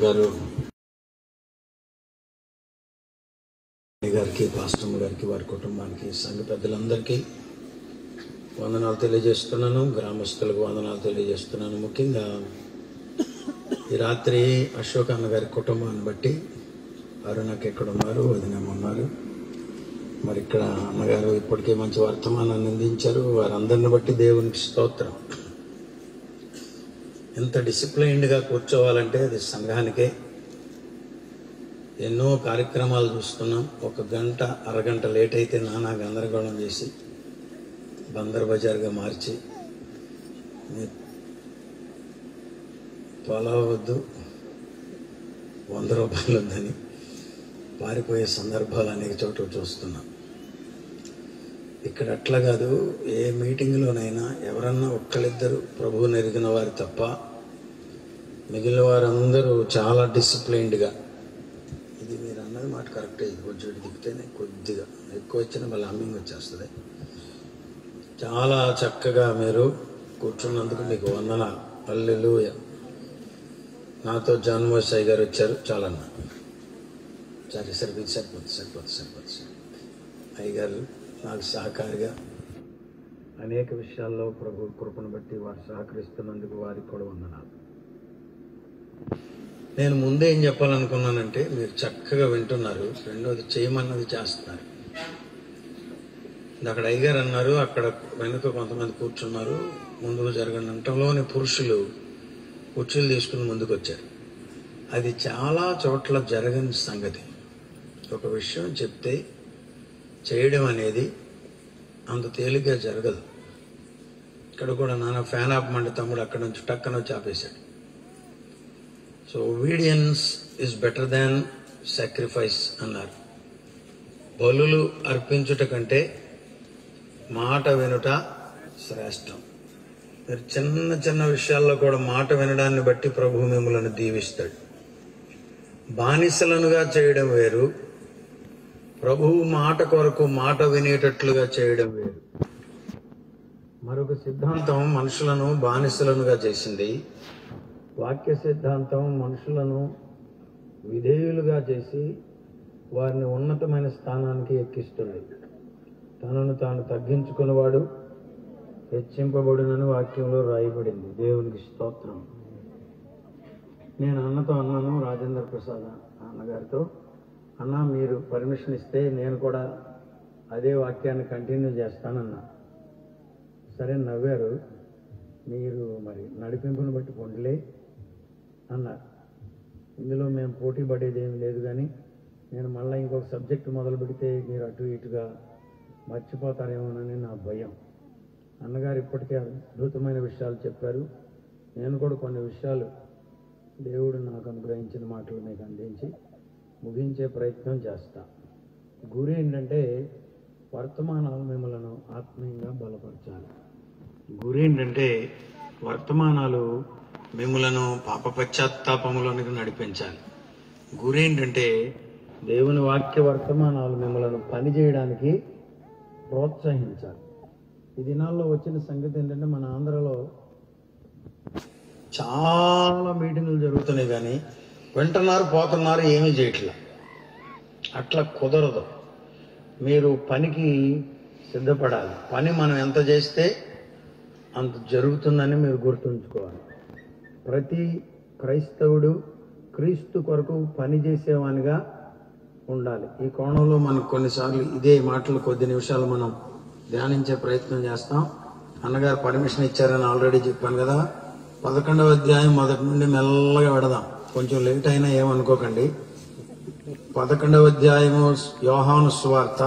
గారు గారికి పాస్టమ్ గారికి వారి కుటుంబానికి సంఘ పెద్దలందరికీ వందనాలు తెలియజేస్తున్నాను గ్రామస్తులకు వందనాలు తెలియజేస్తున్నాను ముఖ్యంగా ఈ రాత్రి అశోక్ అన్న గారి కుటుంబాన్ని బట్టి అరుణకి ఎక్కడ ఉన్నారు వదినం ఉన్నారు మరి ఇక్కడ అన్నగారు ఇప్పటికే మంచి వర్తమానాన్ని అందించారు వారందరిని బట్టి దేవునికి స్తోత్రం ఎంత డిసిప్లైన్డ్గా కూర్చోవాలంటే అది సంఘానికే ఎన్నో కార్యక్రమాలు చూస్తున్నాం ఒక గంట అరగంట లేట్ అయితే నానా గందరగోళం చేసి బందర్ బజార్గా మార్చి మీ తోలా వద్దు వంద రూపాయలు వద్దని పారిపోయే సందర్భాలు అనేక చోట్ల చూస్తున్నాం ఇక్కడ అట్లా కాదు ఏ మీటింగ్లోనైనా ఎవరన్నా ఒక్కళ్ళిద్దరు ప్రభువు నెరిగిన వారు తప్ప మిగిలిన వారందరూ చాలా డిసిప్లైన్డ్గా ఇది మీరు అన్నది మాట కరెక్టే ఇది కొంచెం ఇటు దిగితేనే కొద్దిగా ఎక్కువ వచ్చినా మళ్ళీ హమ్మింగ్ వచ్చేస్తుంది చాలా చక్కగా మీరు కూర్చున్నందుకు మీకు వందన పల్లెలు నాతో జాన్మోసాయి గారు వచ్చారు చాలన్నా సరే సరిపోతుంది సరిపోతుంది సరిపోతుంది సరిపోతుంది సరిపోతుంది అయ్యగారు నాకు సహకారిగా అనేక విషయాల్లో ప్రభు కృపను బట్టి వారు సహకరిస్తున్నందుకు వారికి కూడా వందనాలు నేను ముందే ఏం చెప్పాలనుకున్నానంటే మీరు చక్కగా వింటున్నారు రెండోది చేయమన్నది చేస్తున్నారు అక్కడ అయ్యగారు అన్నారు అక్కడ వెనుక కొంతమంది కూర్చున్నారు ముందుకు జరగని అంటలోని పురుషులు కుర్చీలు తీసుకుని ముందుకు వచ్చారు అది చాలా చోట్ల జరగని సంగతి ఒక విషయం చెప్తే చేయడం అనేది అంత తేలిగ్గా జరగదు ఇక్కడ కూడా నాన్న ఫ్యాన్ ఆపమంటే తమ్ముడు అక్కడ నుంచి టక్కన వచ్చి ఆపేశాడు so obedience is better than sacrifice అన్నారు బలులు అర్పించుట కంటే మాట వినుట శ్రేష్టం మీరు చిన్న చిన్న విషయాల్లో కూడా మాట వినడాన్ని బట్టి ప్రభు మిమ్మల్ని దీవిస్తాడు బానిసలనుగా చేయడం వేరు ప్రభువు మాట కొరకు మాట వినేటట్లుగా చేయడం వేరు మరొక సిద్ధాంతం మనుషులను బానిసలనుగా చేసింది వాక్య సిద్ధాంతం మనుషులను విధేయులుగా చేసి వారిని ఉన్నతమైన స్థానానికి ఎక్కిస్తుంది తనను తాను తగ్గించుకున్నవాడు హెచ్చింపబడునని వాక్యంలో రాయబడింది దేవునికి స్తోత్రం నేను అన్నతో అన్నాను రాజేంద్ర ప్రసాద్ అన్నగారితో అన్న మీరు పర్మిషన్ ఇస్తే నేను కూడా అదే వాక్యాన్ని కంటిన్యూ చేస్తానన్నా సరే నవ్వారు మీరు మరి నడిపింపును బట్టి పొండలే అన్నారు ఇందులో మేము పోటీ పడేది ఏమి లేదు కానీ నేను మళ్ళీ ఇంకొక సబ్జెక్ట్ మొదలు పెడితే మీరు అటు ఇటుగా మర్చిపోతారేమోనని నా భయం అన్నగారు ఇప్పటికే అద్భుతమైన విషయాలు చెప్పారు నేను కూడా కొన్ని విషయాలు దేవుడు నాకు అనుగ్రహించిన మాటలు మీకు అందించి ముగించే ప్రయత్నం చేస్తా గురి ఏంటంటే వర్తమానాలు మిమ్మల్ని ఆత్మీయంగా బలపరచాలి గురి ఏంటంటే వర్తమానాలు మిమ్మలను పాప పశ్చాత్తాపములోనికి నడిపించాలి గురి ఏంటంటే దేవుని వాక్య వర్తమానాలు మిమ్మలను పని చేయడానికి ప్రోత్సహించాలి ఈ దినాల్లో వచ్చిన సంగతి ఏంటంటే మన ఆంధ్రలో చాలా మీటింగులు జరుగుతున్నాయి కానీ వింటున్నారు పోతున్నారు ఏమీ చేయట్లా అట్లా కుదరదు మీరు పనికి సిద్ధపడాలి పని మనం ఎంత చేస్తే అంత జరుగుతుందని మీరు గుర్తుంచుకోవాలి ప్రతి క్రైస్తవుడు క్రీస్తు కొరకు పని చేసేవానిగా ఉండాలి ఈ కోణంలో మనకు కొన్నిసార్లు ఇదే మాటలు కొద్ది నిమిషాలు మనం ధ్యానించే ప్రయత్నం చేస్తాం అన్నగారు పర్మిషన్ ఇచ్చారని ఆల్రెడీ చెప్పాను కదా పదకొండవ అధ్యాయం మొదటి నుండి మెల్లగా పెడదాం కొంచెం లేట్ అయినా ఏమనుకోకండి పదకొండవ అధ్యాయము యోహాను స్వార్త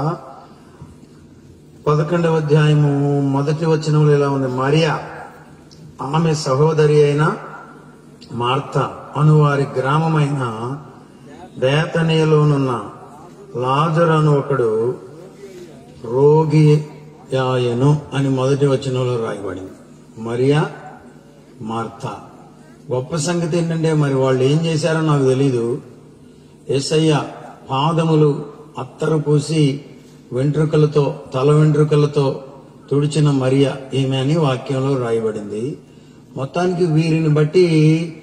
పదకొండవ అధ్యాయము మొదటి వచనంలో ఇలా ఉంది మరియా ఆమె సహోదరి అయిన మార్త అనువారి గ్రామమైన బేతనీయలోనున్న లాజర్ అను ఒకడు రోగి యాయను అని మొదటి వచనంలో రాయబడింది మరియా మార్త గొప్ప సంగతి ఏంటంటే మరి వాళ్ళు ఏం చేశారో నాకు తెలీదు ఏసయ్య పాదములు అత్తరు పూసి వెంట్రుకలతో తల వెంట్రుకలతో తుడిచిన మరియ ఈమె అని వాక్యంలో రాయబడింది మొత్తానికి వీరిని బట్టి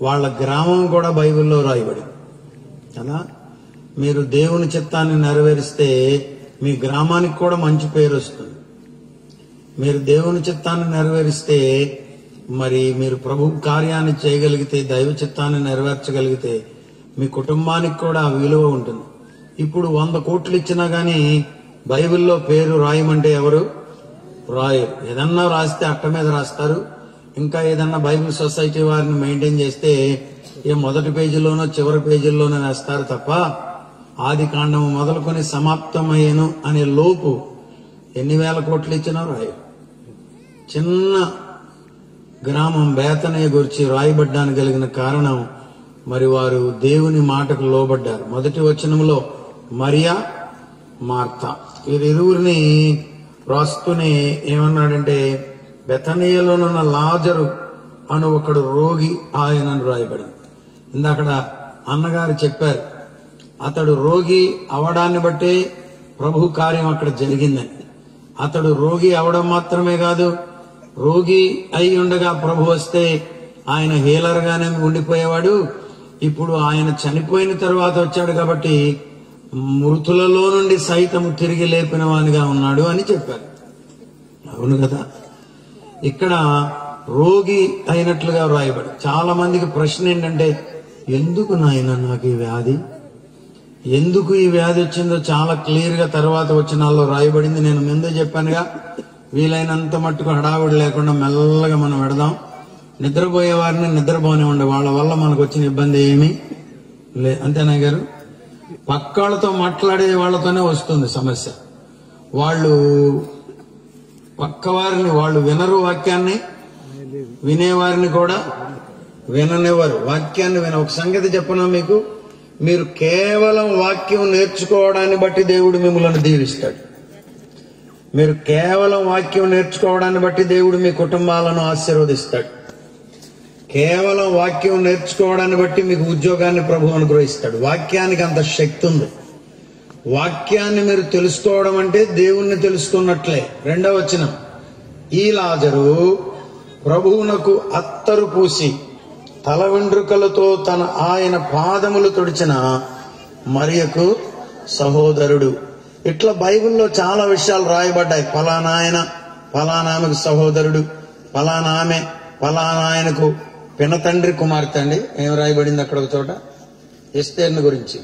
వాళ్ళ గ్రామం కూడా బైబిల్లో రాయబడి కదా మీరు దేవుని చిత్తాన్ని నెరవేరిస్తే మీ గ్రామానికి కూడా మంచి పేరు వస్తుంది మీరు దేవుని చిత్తాన్ని నెరవేరిస్తే మరి మీరు ప్రభు కార్యాన్ని చేయగలిగితే దైవ చిత్తాన్ని నెరవేర్చగలిగితే మీ కుటుంబానికి కూడా ఆ విలువ ఉంటుంది ఇప్పుడు వంద కోట్లు ఇచ్చినా గానీ బైబిల్లో పేరు రాయమంటే ఎవరు రాయరు ఏదన్నా రాస్తే అట్ట మీద రాస్తారు ఇంకా ఏదన్నా బైబిల్ సొసైటీ వారిని మెయింటైన్ చేస్తే ఏ మొదటి పేజీలోనో చివరి పేజీల్లోనో వేస్తారు తప్ప ఆది కాండము మొదలుకొని సమాప్తమయ్యను అనే లోపు ఎన్ని వేల కోట్లు ఇచ్చినా రాయరు చిన్న గ్రామం బేతనే గురించి రాయబడ్డానికి కలిగిన కారణం మరి వారు దేవుని మాటకు లోబడ్డారు మొదటి వచనంలో మరియా మార్త వీరిరువురిని రాస్తూనే ఏమన్నాడంటే బెతనీయలోనున్న లాజరు అను ఒకడు రోగి ఆయనను రాయబడింది ఇందాకడ అన్నగారు చెప్పారు అతడు రోగి అవడాన్ని బట్టే ప్రభు కార్యం అక్కడ జరిగిందని అతడు రోగి అవడం మాత్రమే కాదు రోగి అయి ఉండగా ప్రభు వస్తే ఆయన హీలర్ గానే ఉండిపోయేవాడు ఇప్పుడు ఆయన చనిపోయిన తర్వాత వచ్చాడు కాబట్టి మృతులలో నుండి సైతం తిరిగి లేపిన వానిగా ఉన్నాడు అని చెప్పారు అవును కదా ఇక్కడ రోగి అయినట్లుగా వ్రాయబడి చాలా మందికి ప్రశ్న ఏంటంటే ఎందుకు నాయన నాకు ఈ వ్యాధి ఎందుకు ఈ వ్యాధి వచ్చిందో చాలా క్లియర్ గా తర్వాత వచ్చినాల్లో రాయబడింది నేను ముందే చెప్పానుగా వీలైనంత మట్టుకు హడావుడి లేకుండా మెల్లగా మనం పెడదాం నిద్రపోయే వారిని నిద్రపోనే ఉండే వాళ్ళ వల్ల మనకు వచ్చిన ఇబ్బంది ఏమీ లే అంతేనా గారు పక్కాళ్ళతో మాట్లాడే వాళ్ళతోనే వస్తుంది సమస్య వాళ్ళు పక్కవారిని వాళ్ళు వినరు వాక్యాన్ని వినేవారిని కూడా విననివ్వరు వాక్యాన్ని విన ఒక సంగతి చెప్పనా మీకు మీరు కేవలం వాక్యం నేర్చుకోవడాన్ని బట్టి దేవుడు మిమ్మల్ని దీవిస్తాడు మీరు కేవలం వాక్యం నేర్చుకోవడాన్ని బట్టి దేవుడు మీ కుటుంబాలను ఆశీర్వదిస్తాడు కేవలం వాక్యం నేర్చుకోవడాన్ని బట్టి మీకు ఉద్యోగాన్ని ప్రభు అనుగ్రహిస్తాడు వాక్యానికి అంత శక్తి ఉంది వాక్యాన్ని మీరు తెలుసుకోవడం అంటే దేవుణ్ణి తెలుసుకున్నట్లే రెండవ వచనం ఈ లాజరు ప్రభువునకు అత్తరు పూసి తల వెండ్రుకలతో తన ఆయన పాదములు తుడిచిన మరియకు సహోదరుడు ఇట్లా బైబిల్లో చాలా విషయాలు రాయబడ్డాయి ఫలానా ఆయన ఫలానా ఆమెకు సహోదరుడు ఫలానా ఆమె ఫలానా ఆయనకు పినతండ్రి కుమార్తె అండి ఏం రాయబడింది అక్కడ ఒక చోట ఎస్తేర్ని గురించి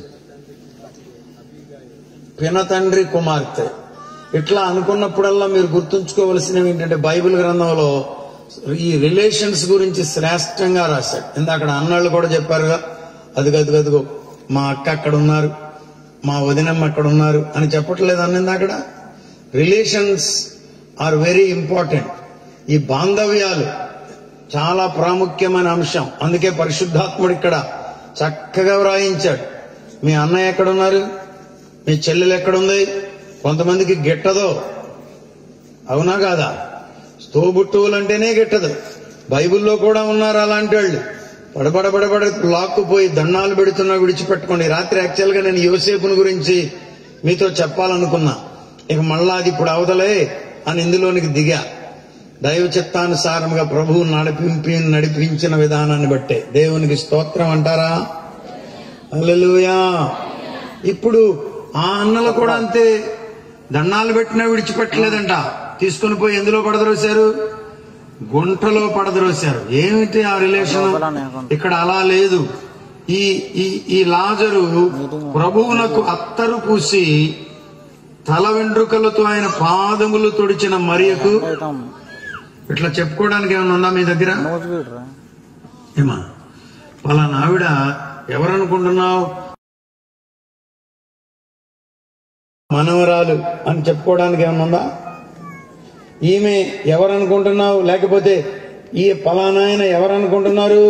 పినతండ్రి కుమార్తె ఇట్లా అనుకున్నప్పుడల్లా మీరు గుర్తుంచుకోవలసినవి ఏంటంటే బైబిల్ గ్రంథంలో ఈ రిలేషన్స్ గురించి శ్రేష్టంగా రాశాడు ఇందాక అన్నాళ్ళు కూడా చెప్పారుగా అదిగో అదిగో అదిగో మా అక్క అక్కడ ఉన్నారు మా వదినమ్మ అక్కడ ఉన్నారు అని చెప్పట్లేదు అన్నింది అక్కడ రిలేషన్స్ ఆర్ వెరీ ఇంపార్టెంట్ ఈ బాంధవ్యాలు చాలా ప్రాముఖ్యమైన అంశం అందుకే పరిశుద్ధాత్ముడు ఇక్కడ చక్కగా వ్రాయించాడు మీ అన్నయ్య ఎక్కడున్నారు మీ చెల్లెలు ఎక్కడుంది కొంతమందికి గిట్టదో అవునా కాదా స్తోబుట్టువులు అంటేనే గిట్టదు బైబిల్లో కూడా ఉన్నారు అలాంటి వాళ్ళు పడబడ పడబడ లాక్కుపోయి దండాలు పెడుతున్నా విడిచిపెట్టుకోండి రాత్రి యాక్చువల్ గా నేను యోసేపుని గురించి మీతో చెప్పాలనుకున్నా ఇక మళ్ళా అది ఇప్పుడు అవదలే అని ఇందులోనికి దిగా దైవ చిత్తానుసారంగా ప్రభువు నడిపింపి నడిపించిన విధానాన్ని బట్టే దేవునికి స్తోత్రం అంటారా హల్లెలూయా ఇప్పుడు ఆ అన్నలు కూడా అంతే దండాలు పెట్టినా విడిచిపెట్టలేదంట తీసుకుని పోయి ఎందులో పడద్రోశారు గుంటలో పడద్రోశారు ఏమిటి ఆ రిలేషన్ ఇక్కడ అలా లేదు ఈ ఈ ఈ లాజరు ప్రభువునకు అత్తరు పూసి తల వెంట్రుకలతో ఆయన పాదములు తొడిచిన మరియకు ఇట్లా చెప్పుకోవడానికి ఏమైనా ఉందా మీ దగ్గర ఏమా పలానా ఆవిడ ఎవరనుకుంటున్నావు మనవరాలు అని చెప్పుకోవడానికి ఏమైనా ఉందా ఈమె ఎవరనుకుంటున్నావు లేకపోతే ఈ పలానా ఆయన ఎవరనుకుంటున్నారు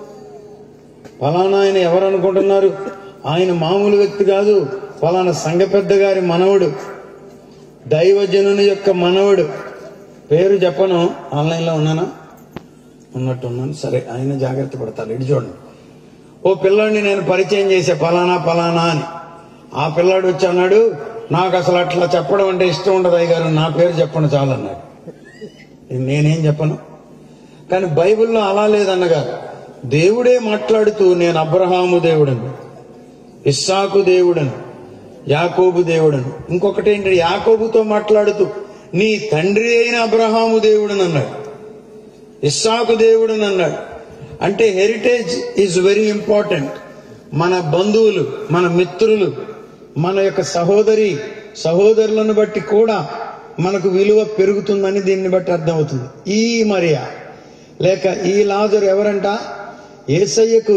పలానా ఆయన ఎవరనుకుంటున్నారు ఆయన మామూలు వ్యక్తి కాదు పలానా సంఘ పెద్ద గారి మనవడు దైవజనుని యొక్క మనవడు పేరు చెప్పను ఆన్లైన్లో ఉన్నానా ఉన్నట్టున్నాను సరే ఆయన జాగ్రత్త పడతారు ఇటు చూడండి ఓ పిల్లాడిని నేను పరిచయం చేసే పలానా పలానా అని ఆ పిల్లాడు వచ్చి అన్నాడు నాకు అసలు అట్లా చెప్పడం అంటే ఇష్టం ఉండదు అయ్యగారు నా పేరు చెప్పండి చాలు అన్నాడు నేనేం చెప్పను కానీ బైబిల్లో అలా లేదన్నగారు దేవుడే మాట్లాడుతూ నేను అబ్రహాము దేవుడను ఇస్సాకు దేవుడను యాకోబు దేవుడను ఇంకొకటి ఏంటి యాకోబుతో మాట్లాడుతూ నీ తండ్రి అయిన అబ్రహాము దేవుడని అన్నాడు ఇస్సాకు దేవుడని అన్నాడు అంటే హెరిటేజ్ ఈజ్ వెరీ ఇంపార్టెంట్ మన బంధువులు మన మిత్రులు మన యొక్క సహోదరి సహోదరులను బట్టి కూడా మనకు విలువ పెరుగుతుందని దీన్ని బట్టి అర్థమవుతుంది ఈ మరియా లేక ఈ లాజరు ఎవరంట ఏసయ్యకు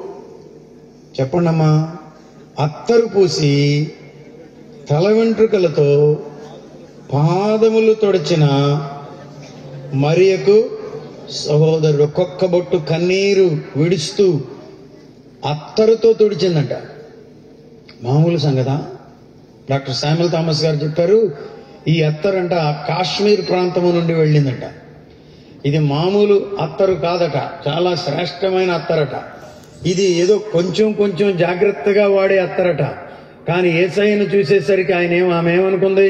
చెప్పండమ్మా అత్తరు పూసి తల వెంట్రుకలతో పాదములు తొడిచిన మరియకు సహోదరుడు ఒక్కొక్క బొట్టు కన్నీరు విడుస్తూ అత్తరుతో తుడిచిందంట మామూలు సంగత డాక్టర్ శామ్యుల్ థామస్ గారు చెప్పారు ఈ అత్తరంట కాశ్మీర్ ప్రాంతము నుండి వెళ్ళిందంట ఇది మామూలు అత్తరు కాదట చాలా శ్రేష్టమైన అత్తరట ఇది ఏదో కొంచెం కొంచెం జాగ్రత్తగా వాడే అత్తరట కానీ ఏసైను చూసేసరికి ఆయన ఏం ఆమె ఏమనుకుంది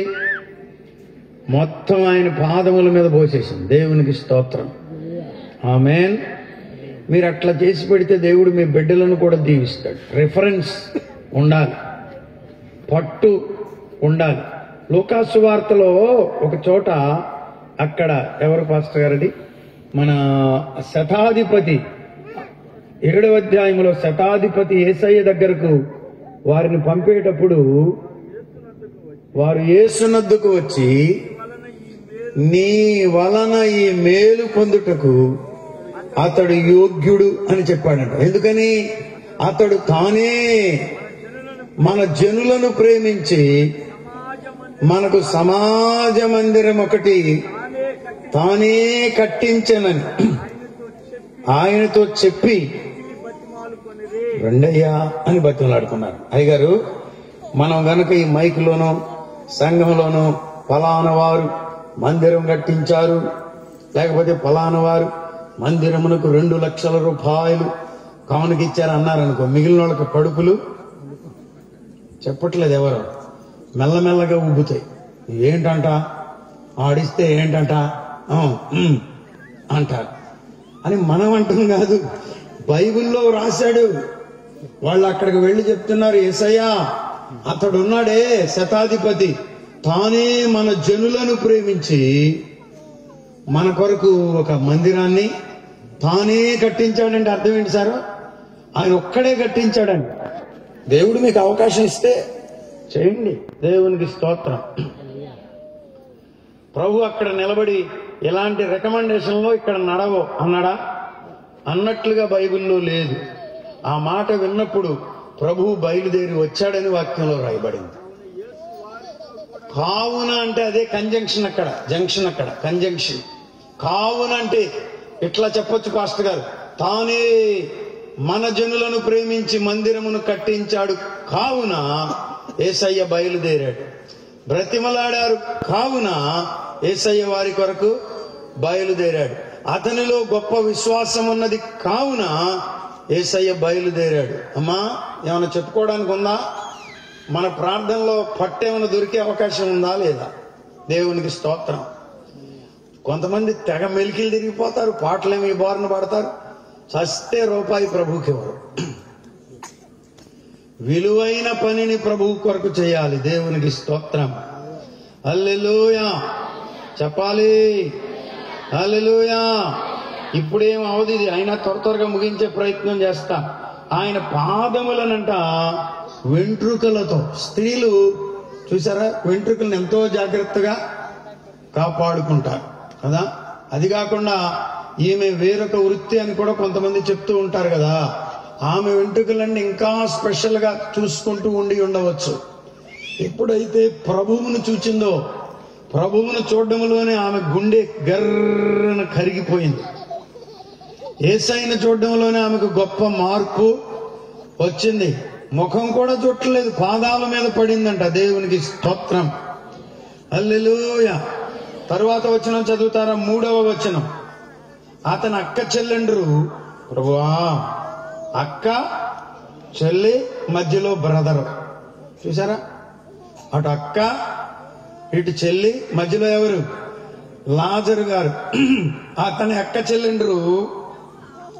మొత్తం ఆయన పాదముల మీద పోసేసింది దేవునికి స్తోత్రం ఆమెన్ మీరు అట్లా చేసి పెడితే దేవుడు మీ బిడ్డలను కూడా దీవిస్తాడు రిఫరెన్స్ ఉండాలి పట్టు ఉండాలి లోకాసు వార్తలో ఒక చోట అక్కడ ఎవరు పాస్టర్ గారది మన శతాధిపతి ఏడవ అధ్యాయంలో శతాధిపతి ఏసయ్య దగ్గరకు వారిని పంపేటప్పుడు వారు యేసునద్దుకు వచ్చి నీ వలన ఈ మేలు పొందుటకు అతడు యోగ్యుడు అని చెప్పాడంట ఎందుకని అతడు తానే మన జనులను ప్రేమించి మనకు సమాజ మందిరం ఒకటి తానే కట్టించనని ఆయనతో చెప్పి రెండయ్యా అని బతిమలాడుకున్నారు అయ్యగారు మనం గనక ఈ మైకులోనో సంఘంలోనో ఫలానా వారు మందిరం కట్టించారు లేకపోతే ఫలానా వారు మందిరమునకు రెండు లక్షల రూపాయలు కానుకిచ్చారు అన్నారనుకో మిగిలిన వాళ్ళకి కడుపులు చెప్పట్లేదు ఎవరు మెల్లమెల్లగా ఉబ్బుతాయి ఏంటంట ఆడిస్తే ఏంటంట ఆ, ఉమ్, అంటారు అని మనం అంటాం కాదు బైబిల్లో రాశాడు వాళ్ళు అక్కడికి వెళ్ళి చెప్తున్నారు ఏసయ్యా అతడు ఉన్నాడే శతాధిపతి తానే మన జనులను ప్రేమించి మన కొరకు ఒక మందిరాన్ని తానే కట్టించాడంటే అర్థం ఏంటి సార్ ఆయన ఒక్కడే కట్టించాడండి దేవుడు మీకు అవకాశం ఇస్తే చేయండి దేవునికి స్తోత్రం ప్రభు అక్కడ నిలబడి ఇలాంటి రికమెండేషన్లో ఇక్కడ నడవో అన్నాడా అన్నట్లుగా బైబిల్లో లేదు ఆ మాట విన్నప్పుడు ప్రభు బయలుదేరి వచ్చాడని వాక్యంలో రాయబడింది కావున అంటే అదే కంజంక్షన్ అక్కడ జంక్షన్ అక్కడ కంజంక్షన్ కావున అంటే ఇట్లా చెప్పొచ్చు పాస్టర్ గారు తానే మన జనులను ప్రేమించి మందిరమును కట్టించాడు కావున ఏసయ్య బయలుదేరాడు బ్రతిమలాడారు కావున ఏసయ్య వారి కొరకు బయలుదేరాడు అతనిలో గొప్ప విశ్వాసం ఉన్నది కావున ఏసయ్య బయలుదేరాడు అమ్మా ఏమైనా చెప్పుకోవడానికి ఉందా మన ప్రార్థనలో పట్టేమైనా దొరికే అవకాశం ఉందా లేదా దేవునికి స్తోత్రం కొంతమంది తెగ మెలికిలు తిరిగిపోతారు పాటలేమి బారిన పడతారు చస్తే రూపాయి ప్రభుకి ఇవ్వరు విలువైన పనిని ప్రభు కొరకు చేయాలి దేవునికి స్తోత్రం అల్లెలుయా చెప్పాలి అల్లెలుయా ఇప్పుడేం అవదు ఇది అయినా త్వర త్వరగా ముగించే ప్రయత్నం చేస్తా ఆయన పాదములనంట వెంట్రుకలతో స్త్రీలు చూసారా వెంట్రుకలను ఎంతో జాగ్రత్తగా కాపాడుకుంటారు కదా అది కాకుండా ఈమె వేరొక వృత్తి అని కూడా కొంతమంది చెప్తూ ఉంటారు కదా ఆమె వెంట్రుకలన్నీ ఇంకా స్పెషల్ గా చూసుకుంటూ ఉండి ఉండవచ్చు ఎప్పుడైతే ప్రభువును చూచిందో ప్రభువును చూడడంలోనే ఆమె గుండె గర్రన కరిగిపోయింది ఏసైన చూడడంలోనే ఆమెకు గొప్ప మార్పు వచ్చింది ముఖం కూడా చుట్టలేదు పాదాల మీద పడిందంట దేవునికి స్తోత్రం అల్లెలూయ తరువాత వచనం చదువుతారా మూడవ వచనం అతని అక్క చెల్లెండ్రు ప్రభువా అక్క చెల్లి మధ్యలో బ్రదర్ చూసారా అటు అక్క ఇటు చెల్లి మధ్యలో ఎవరు లాజరు గారు అతని అక్క చెల్లెండ్రు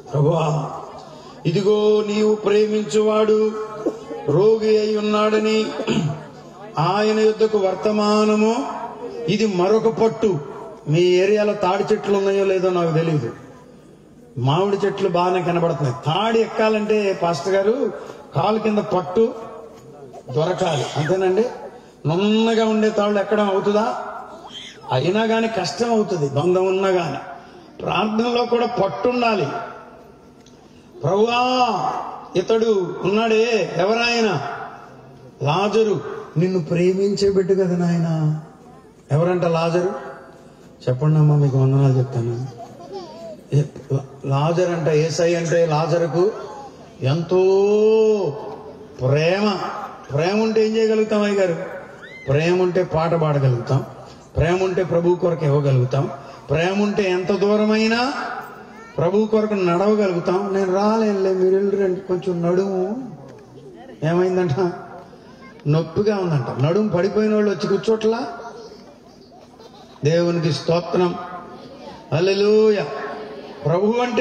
ప్రభువా ఇదిగో నీవు ప్రేమించువాడు రోగి అయి ఉన్నాడని ఆయన యుద్ధకు వర్తమానము ఇది మరొక పట్టు మీ ఏరియాలో తాడి చెట్లు ఉన్నాయో లేదో నాకు తెలియదు మామిడి చెట్లు బాగానే కనబడుతున్నాయి తాడి ఎక్కాలంటే పాస్టర్ గారు కాలు కింద పట్టు దొరకాలి అంతేనండి నున్నగా ఉండే తాళ్ళు ఎక్కడం అవుతుందా అయినా గాని కష్టం అవుతుంది బంధం ఉన్నా గాని ప్రార్థనలో కూడా పట్టు ఉండాలి ప్రభువా ఇతడు ఉన్నాడే ఎవరాయన లాజరు నిన్ను ప్రేమించే బిడ్డ కదా నాయన ఎవరంట లాజరు చెప్పండి అమ్మా మీకు వందనాలు చెప్తాను ఏ- లాజర్ అంట ఏసై అంటే లాజరుకు ఎంతో ప్రేమ ప్రేమ ఉంటే ఏం చేయగలుగుతాం అయ్య గారు ప్రేమ ఉంటే పాట పాడగలుగుతాం ప్రేమ ఉంటే ప్రభు కొరకు ఇవ్వగలుగుతాం ప్రేమ ఉంటే ఎంత దూరమైనా ప్రభు కొరకు నడవగలుగుతాం నేను రాలేనులే మీరు వెళ్ళరండి కొంచెం నడుము ఏమైందంట నొప్పిగా ఉందంట నడుము పడిపోయిన వాళ్ళు వచ్చి కూర్చోట్లా దేవునికి స్తోత్రం హల్లెలూయా ప్రభు అంటే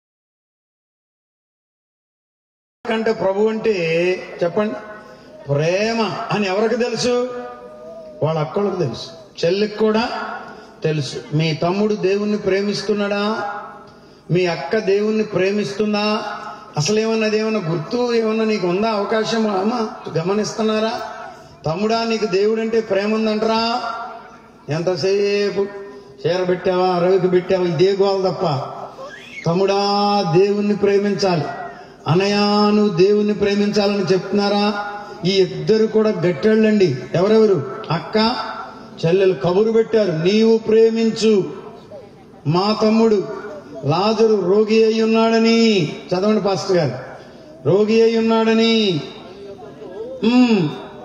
కంటే ప్రభు అంటే చెప్పండి ప్రేమ అని ఎవరికి తెలుసు వాళ్ళ అక్కలకు తెలుసు చెల్లికి కూడా తెలుసు మీ తమ్ముడు దేవుణ్ణి ప్రేమిస్తున్నాడా మీ అక్క దేవుణ్ణి ప్రేమిస్తుందా అసలు ఏమన్నా ఏమన్నా గుర్తు ఏమన్నా నీకు ఉందా అవకాశం అమ్మా గమనిస్తున్నారా తమ్ముడా నీకు దేవుడు అంటే ప్రేమ ఉందంటరా ఎంతసేపు చీర పెట్టావా రవికి పెట్టావా ఇదే గోల తప్ప తమ్ముడా దేవుణ్ణి ప్రేమించాలి అనయా నువ్వు దేవుణ్ణి ప్రేమించాలని చెప్తున్నారా ఈ ఇద్దరు కూడా గట్టెళ్ళండి ఎవరెవరు అక్క చెల్లెలు కబురు పెట్టారు నీవు ప్రేమించు మా తమ్ముడు లాజరు రోగి అయి ఉన్నాడని చదవండి పాస్టర్ గారు రోగి అయి ఉన్నాడని ఉమ్,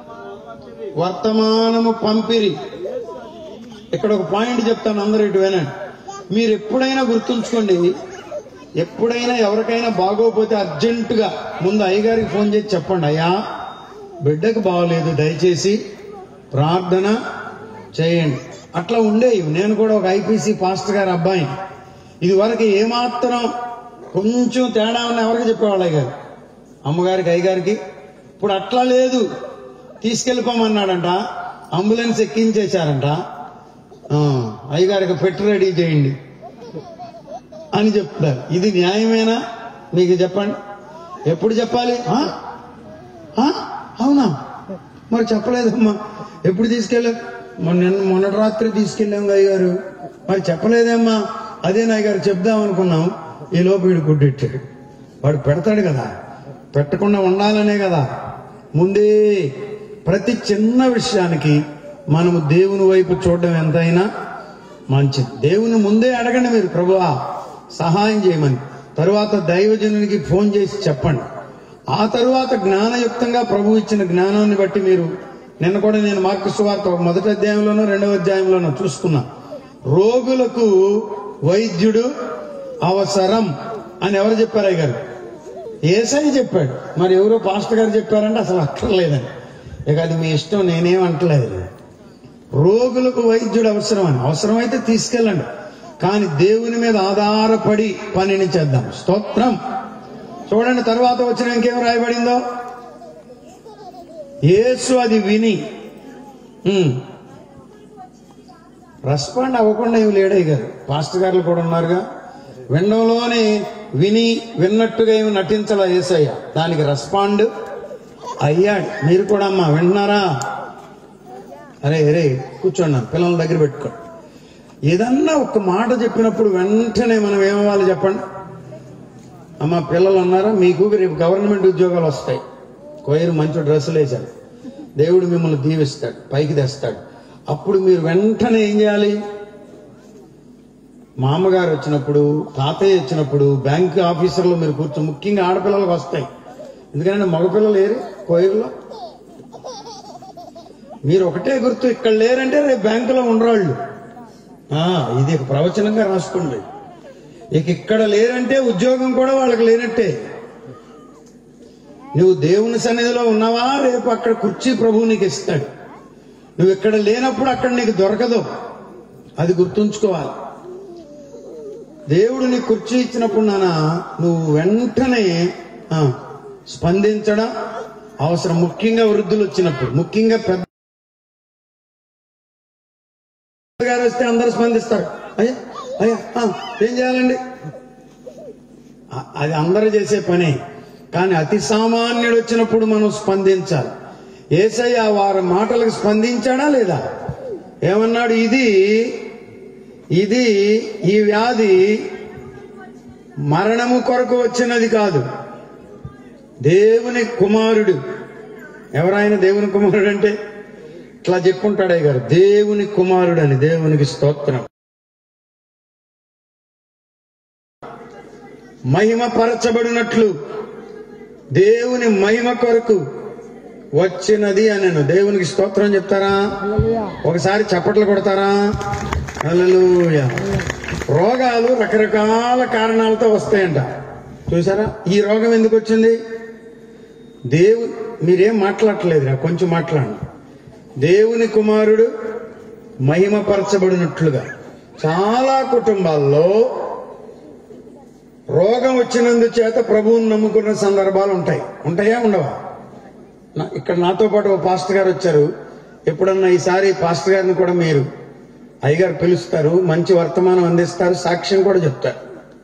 వర్తమానము పంపిరి ఇక్కడ ఒక పాయింట్ చెప్తాను అందరూ ఇటు వినండి మీరు ఎప్పుడైనా గుర్తుంచుకోండి ఎప్పుడైనా ఎవరికైనా బాగోపోతే అర్జెంటుగా ముందు అయ్యగారికి ఫోన్ చేసి చెప్పండి అయ్యా బిడ్డకు బాగోలేదు దయచేసి ప్రార్థన చేయండి అట్లా ఉండేవి నేను కూడా ఒక ఐపీసీ పాస్టర్ గారి అబ్బాయి ఇది వరకు ఏమాత్రం కొంచెం తేడా ఉన్న ఎవరికి చెప్పేవాళ్ళు అయ్యగారు అమ్మగారికి అయ్యగారికి ఇప్పుడు అట్లా లేదు తీసుకెళ్ళిపోమన్నాడంట అంబులెన్స్ ఎక్కించేశారంట ఆ, అయ్యగారికి పెట్టి రెడీ చేయండి అని చెప్తారు ఇది న్యాయమేనా మీకు చెప్పండి ఎప్పుడు చెప్పాలి ఆ? ఆ? అవునా మరి చెప్పలేదమ్మా ఎప్పుడు తీసుకెళ్ళా మొన్న మొన్నటి రాత్రి తీసుకెళ్ళాం అయ్యగారు మరి చెప్పలేదమ్మా అదే నాయ్ గారు చెప్దాం అనుకున్నాం ఈ లోపు వీడు గుడ్డెట్టాడు వాడు పెడతాడు కదా పెట్టకుండా ఉండాలనే కదా ముందే ప్రతి చిన్న విషయానికి మనము దేవుని వైపు చూడడం ఎంతైనా మంచిది దేవుని ముందే అడగండి మీరు ప్రభువా సహాయం చేయమని తరువాత దైవజనునికి ఫోన్ చేసి చెప్పండి ఆ తరువాత జ్ఞానయుక్తంగా ప్రభు ఇచ్చిన జ్ఞానాన్ని బట్టి మీరు నిన్న కూడా నేను మార్కు సువార్త ఒక మొదటి అధ్యాయంలోనో రెండవ అధ్యాయంలోనో చూసుకున్నా రోగులకు వైద్యుడు అవసరం అని ఎవరు చెప్పారు అయ్య గారు ఏసై చెప్పాడు మరి ఎవరో పాస్టర్ గారు చెప్పారంటే అసలు అక్కర్లేదని ఇక అది మీ ఇష్టం నేనేం అంటలేదు రోగులకు వైద్యుడు అవసరం అని అవసరమైతే తీసుకెళ్ళండి కానీ దేవుని మీద ఆధారపడి పనిని చేద్దాం స్తోత్రం చూడండి తర్వాత వచ్చిన ఇంకేం రాయబడిందో యేసు అది విని ఉమ్, రెస్పాండ్ అవ్వకుండా ఏమి లేడయ్య గారు పాస్టర్ గారు కూడా ఉన్నారుగా వినడంలోనే విని విన్నట్టుగా ఏమి నటించాల ఏసయ్య దానికి రెస్పాండ్ అయ్యాడు మీరు కూడా అమ్మా వింటున్నారా అరే అరే కూర్చోండి అన్న, పిల్లల దగ్గర పెట్టుకోండి ఏదన్నా ఒక మాట చెప్పినప్పుడు వెంటనే మనం ఏమవ్వాలి చెప్పండి అమ్మ పిల్లలు ఉన్నారా మీకు రేపు గవర్నమెంట్ ఉద్యోగాలు వస్తాయి కోయరు మంచి డ్రెస్సులు వేశారు దేవుడు మిమ్మల్ని దీవిస్తాడు పైకి తెస్తాడు అప్పుడు మీరు వెంటనే ఏం చేయాలి మామగారు వచ్చినప్పుడు తాతయ్య వచ్చినప్పుడు బ్యాంక్ ఆఫీసర్లు మీరు కూర్చో ముఖ్యంగా ఆడపిల్లలకు వస్తాయి ఎందుకంటే మగపిల్లలు ఏరి కోయిల్లో మీరు ఒకటే గుర్తు ఇక్కడ లేరంటే రేపు బ్యాంకులో ఉండరాళ్ళు ఆ, ఇది ఒక ప్రవచనంగా రాసుకోండి ఇక ఇక్కడ లేరంటే ఉద్యోగం కూడా వాళ్ళకి లేనట్టే నువ్వు దేవుని సన్నిధిలో ఉన్నావా రేపు అక్కడ కుర్చీ ప్రభువు నీకు ఇస్తాడు నువ్వు ఇక్కడ లేనప్పుడు అక్కడ నీకు దొరకదు అది గుర్తుంచుకోవాలి దేవుడు నీ కుర్చీ ఇచ్చినప్పుడు నాన్న నువ్వు వెంటనే ఆ, స్పందించడం అవసరం ముఖ్యంగా వృద్ధులు వచ్చినప్పుడు ముఖ్యంగా పెద్ద గారు వస్తే అందరూ స్పందిస్తారు అయ్యా అయ్యా ఆ, ఏం చేయాలండి అ- అది అందరూ చేసే పనే కానీ అతి సామాన్యుడు వచ్చినప్పుడు మనం స్పందించాలి ఏసయ్య వారి మాటలకు స్పందించాడా లేదా ఏమన్నాడు ఇది ఇది ఈ వ్యాధి మరణము కొరకు వచ్చినది కాదు దేవుని కుమారుడు ఎవరైనా దేవుని కుమారుడు అంటే ఇట్లా చెప్పుకుంటాడే గారు దేవుని కుమారుడు అని దేవునికి స్తోత్రం మహిమ పరచబడినట్లు దేవుని మహిమ కొరకు వచ్చినది అనను దేవునికి స్తోత్రం చెప్తారా ఒకసారి చప్పట్లు కొడతారా హల్లెలూయా రోగాలు రకరకాల కారణాలతో వస్తాయంట చూసారా ఈ రోగం ఎందుకు వచ్చింది దేవు మీరేం మాట్లాడట్లేదు నాకు కొంచెం మాట్లాడండి దేవుని కుమారుడు మహిమపరచబడినట్లుగా చాలా కుటుంబాల్లో రోగం వచ్చినందు చేత ప్రభువుని నమ్ముకున్న సందర్భాలు ఉంటాయి ఉంటాయా ఉండవా నా- ఇక్కడ నాతో పాటు ఓ పాస్టర్ గారు వచ్చారు ఎప్పుడన్నా ఈసారి పాస్టర్ గారిని కూడా మీరు అయ్యగారు పిలుస్తారు మంచి వర్తమానం అందిస్తారు సాక్ష్యం కూడా చెప్తారు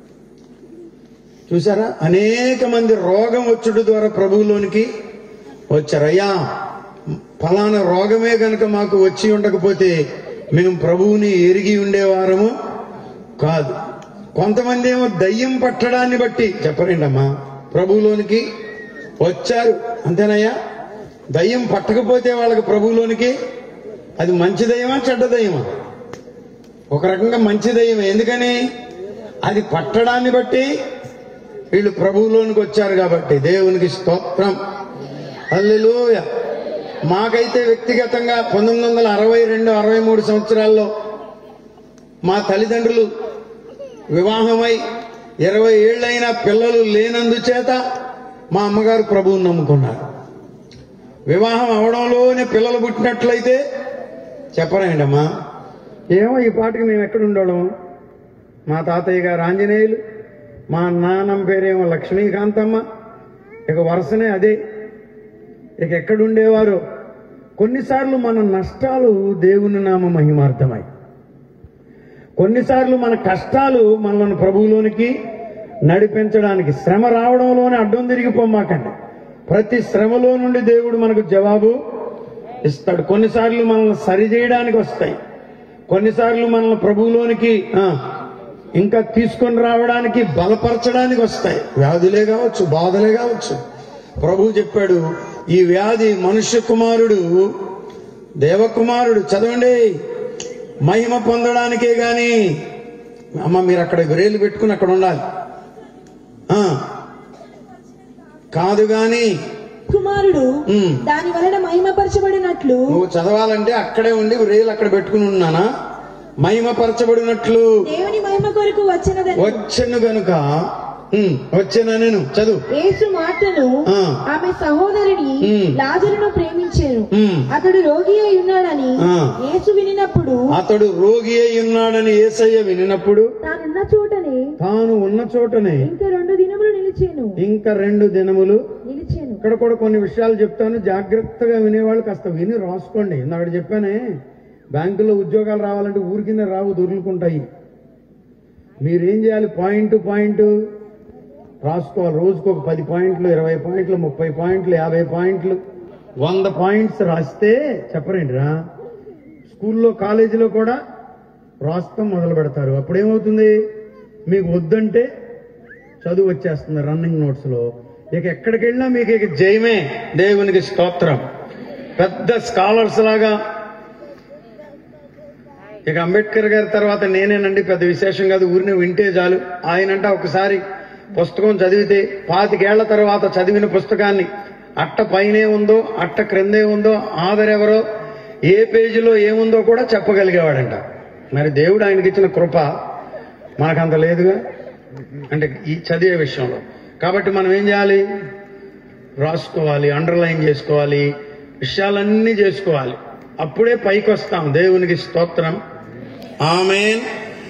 చూసారా అనేక మంది రోగం వచ్చుడు ద్వారా ప్రభువులోనికి వచ్చారు అయ్యా ఫలానా రోగమే గనుక మాకు వచ్చి ఉండకపోతే మేము ప్రభువుని ఎరిగి ఉండేవారము కాదు కొంతమంది ఏమో దయ్యం పట్టడాన్ని బట్టి చెప్పరేంటమ్మా ప్రభువులోనికి వచ్చారు అంతేనయ్యా దయ్యం పట్టకపోతే వాళ్ళకి ప్రభువులోనికి అది మంచి దయ్యమా చెడ్డ దయ్యమా ఒక రకంగా మంచి దయ్యమే ఎందుకని అది పట్టడాన్ని బట్టి వీళ్ళు ప్రభువులోనికి వచ్చారు కాబట్టి దేవునికి స్తోత్రం హల్లెలూయా మాకైతే వ్యక్తిగతంగా పంతొమ్మిది వందల అరవై రెండు అరవై మూడు సంవత్సరాల్లో మా తల్లిదండ్రులు వివాహమై ఇరవై ఏళ్ళైన పిల్లలు లేనందుచేత మా అమ్మగారు ప్రభువుని నమ్ముకున్నారు వివాహం అవడంలోనే పిల్లలు పుట్టినట్లయితే చెప్పరండి అమ్మా ఏమో ఈ పాటికి మేము ఎక్కడ ఉండడం మా తాతయ్య గారు ఆంజనేయులు మా నాన్నమ్మ పేరేమో లక్ష్మీకాంతమ్మ ఇక వరుసనే అదే ఇక ఎక్కడుండేవారు కొన్నిసార్లు మన నష్టాలు దేవుని నామ మహిమార్థమై కొన్నిసార్లు మన కష్టాలు మనల్ని ప్రభువులోనికి నడిపించడానికి శ్రమ రావడంలోనే అడ్డం తిరిగిపోమాకండి ప్రతి శ్రమలో నుండి దేవుడు మనకు జవాబు ఇస్తాడు కొన్నిసార్లు మనల్ని సరిచేయడానికి వస్తాయి కొన్నిసార్లు మనల్ని ప్రభువులోనికి ఆ, ఇంకా తీసుకొని రావడానికి బలపరచడానికి వస్తాయి వ్యాధులే కావచ్చు బాధలే కావచ్చు ప్రభు చెప్పాడు ఈ వ్యాధి మనుష్య కుమారుడు దేవకుమారుడు చదవండి మహిమ పొందడానికే గాని అమ్మ మీరు అక్కడ వేలు పెట్టుకుని అక్కడ ఉండాలి ఆ, కాదు గాని కుమారుడు ఉమ్. దాని వలన మహిమపరచబడినట్లు నువ్వు చదవాలంటే అక్కడే ఉండి రేలు అక్కడ పెట్టుకుని ఉన్నానా మహిమపరచబడినట్లు దేవుని మహిమ కొరకు వచ్చినదని వచ్చను గనుక ఉమ్, వచ్చానా నేను చదువు యేసు మాటను ఆ. ఆమె సహోదరిని ఉమ్. లాజరును ప్రేమించాను ఉమ్, అతడు రోగి అయి ఉన్నాడని ఆ. యేసు వినినప్పుడు అతడు రోగి అయి ఉన్నాడని ఏసయ్య వినినప్పుడు తానున్న చోటనే తాను ఉన్న చోటనే ఇంకా రెండు దినములు నిలిచాను ఇంకా రెండు దినములు నిలిచాను ఇక్కడ కూడా కొన్ని విషయాలు చెప్తాను జాగ్రత్తగా వినేవాళ్ళు కాస్త విని రాసుకోండి ఇందాక చెప్పానే బ్యాంకులో ఉద్యోగాలు రావాలంటే ఊరికింద రావు దొరుకుతుంటాయి మీరేం చేయాలి పాయింట్ పాయింట్ రాసుకోవాలి రోజుకు ఒక పది పాయింట్లు ఇరవై పాయింట్లు ముప్పై పాయింట్లు యాభై పాయింట్లు వంద పాయింట్స్ రాస్తే చెప్పరేంటిరా స్కూల్లో కాలేజీలో కూడా రాస్తాం మొదలు పెడతారు అప్పుడేమవుతుంది మీకు వద్దంటే చదువు వచ్చేస్తుంది రన్నింగ్ నోట్స్ లో ఇక ఎక్కడికి వెళ్ళినా మీకు ఇక జయమే దేవునికి స్తోత్రం పెద్ద స్కాలర్స్ లాగా ఇక అంబేద్కర్ గారి తర్వాత నేనేనండి పెద్ద విశేషం కాదు ఊరిని వింటే చాలు ఆయనంట ఒకసారి పుస్తకం చదివితే పాతికేళ్ల తర్వాత చదివిన పుస్తకాన్ని అట్ట పైనే ఉందో అట్ట క్రిందే ఉందో ఆదరెవరో ఏ పేజీలో ఏముందో కూడా చెప్పగలిగేవాడంట మరి దేవుడు ఆయనకి ఇచ్చిన కృప మనకంత లేదుగా అంటే ఈ చదివే విషయంలో కాబట్టి మనం ఏం చేయాలి రాసుకోవాలి అండర్లైన్ చేసుకోవాలి విషయాలన్నీ చేసుకోవాలి అప్పుడే పైకి వస్తాం దేవునికి స్తోత్రం ఆమెన్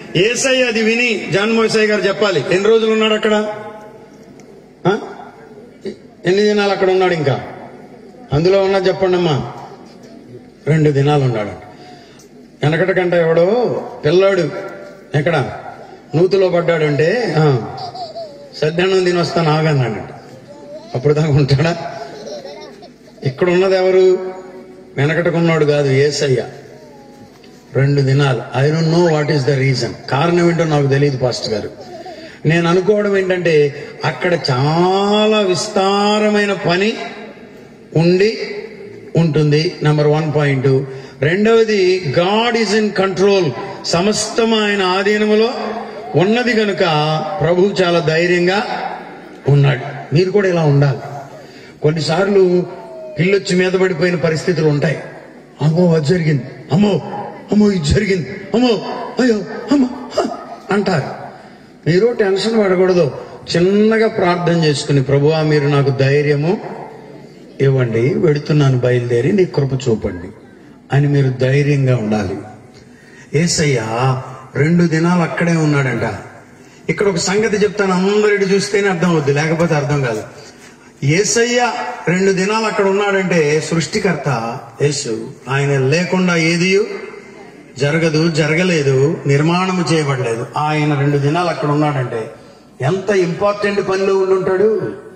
ఏసై అది విని జాన్ మోసయ్య గారు చెప్పాలి ఎన్ని రోజులు ఉన్నాడు అక్కడ ఆ? ఎన్ని దినాలు అక్కడ ఉన్నాడు ఇంకా అందులో ఉన్నది చెప్పండి అమ్మా రెండు దినాలు ఉన్నాడు వెనకట కంటే ఎవడో పిల్లాడు ఎక్కడ నూతిలో పడ్డాడంటే ఆ, సద్యానం తిని వస్తాను ఆగన్నాడు అప్పుడు దాకా ఉంటాడా ఇక్కడ ఉన్నది ఎవరు వెనకటకున్నాడు కాదు ఏసయ్య రెండు దినాలు I don't know what is the reason కారణం ఏంటో నాకు తెలియదు పాస్టర్ గారు నేను అనుకోవడం ఏంటంటే అక్కడ చాలా విస్తారమైన పని ఉండి ఉంటుంది నంబర్ వన్ పాయింట్ రెండవది గాడ్ ఈజ్ ఇన్ కంట్రోల్ సమస్తం ఆయన ఆధీనములో ఉన్నది కనుక ప్రభు చాలా ధైర్యంగా ఉన్నాడు మీరు కూడా ఇలా ఉండాలి కొన్నిసార్లు పిల్లొచ్చి మీద పడిపోయిన పరిస్థితులు ఉంటాయి అమ్మో అది జరిగింది అమ్మో అమ్మో ఇది జరిగింది అమ్మో అయ్యో అమ్మో హ, అంటారు మీరు టెన్షన్ పడకూడదు చిన్నగా ప్రార్థన చేసుకుని ప్రభువా మీరు నాకు ధైర్యము ఇవ్వండి వెడుతున్నాను బయలుదేరి నీ కృప చూపండి అని మీరు ధైర్యంగా ఉండాలి ఏసయ్య రెండు దినాలు అక్కడే ఉన్నాడంట ఇక్కడ ఒక సంగతి చెప్తాను అందరిటి చూస్తేనే అర్థం అవుద్ది లేకపోతే అర్థం కాదు ఏసయ్య రెండు దినాలు అక్కడ ఉన్నాడంటే సృష్టికర్త యేసు ఆయన లేకుండా ఏది జరగదు జరగలేదు నిర్మాణం చేయబడలేదు ఆయన రెండు దినాలు అక్కడ ఉన్నాడంటే ఎంత ఇంపార్టెంట్ పనిలో ఉండి ఉంటాడు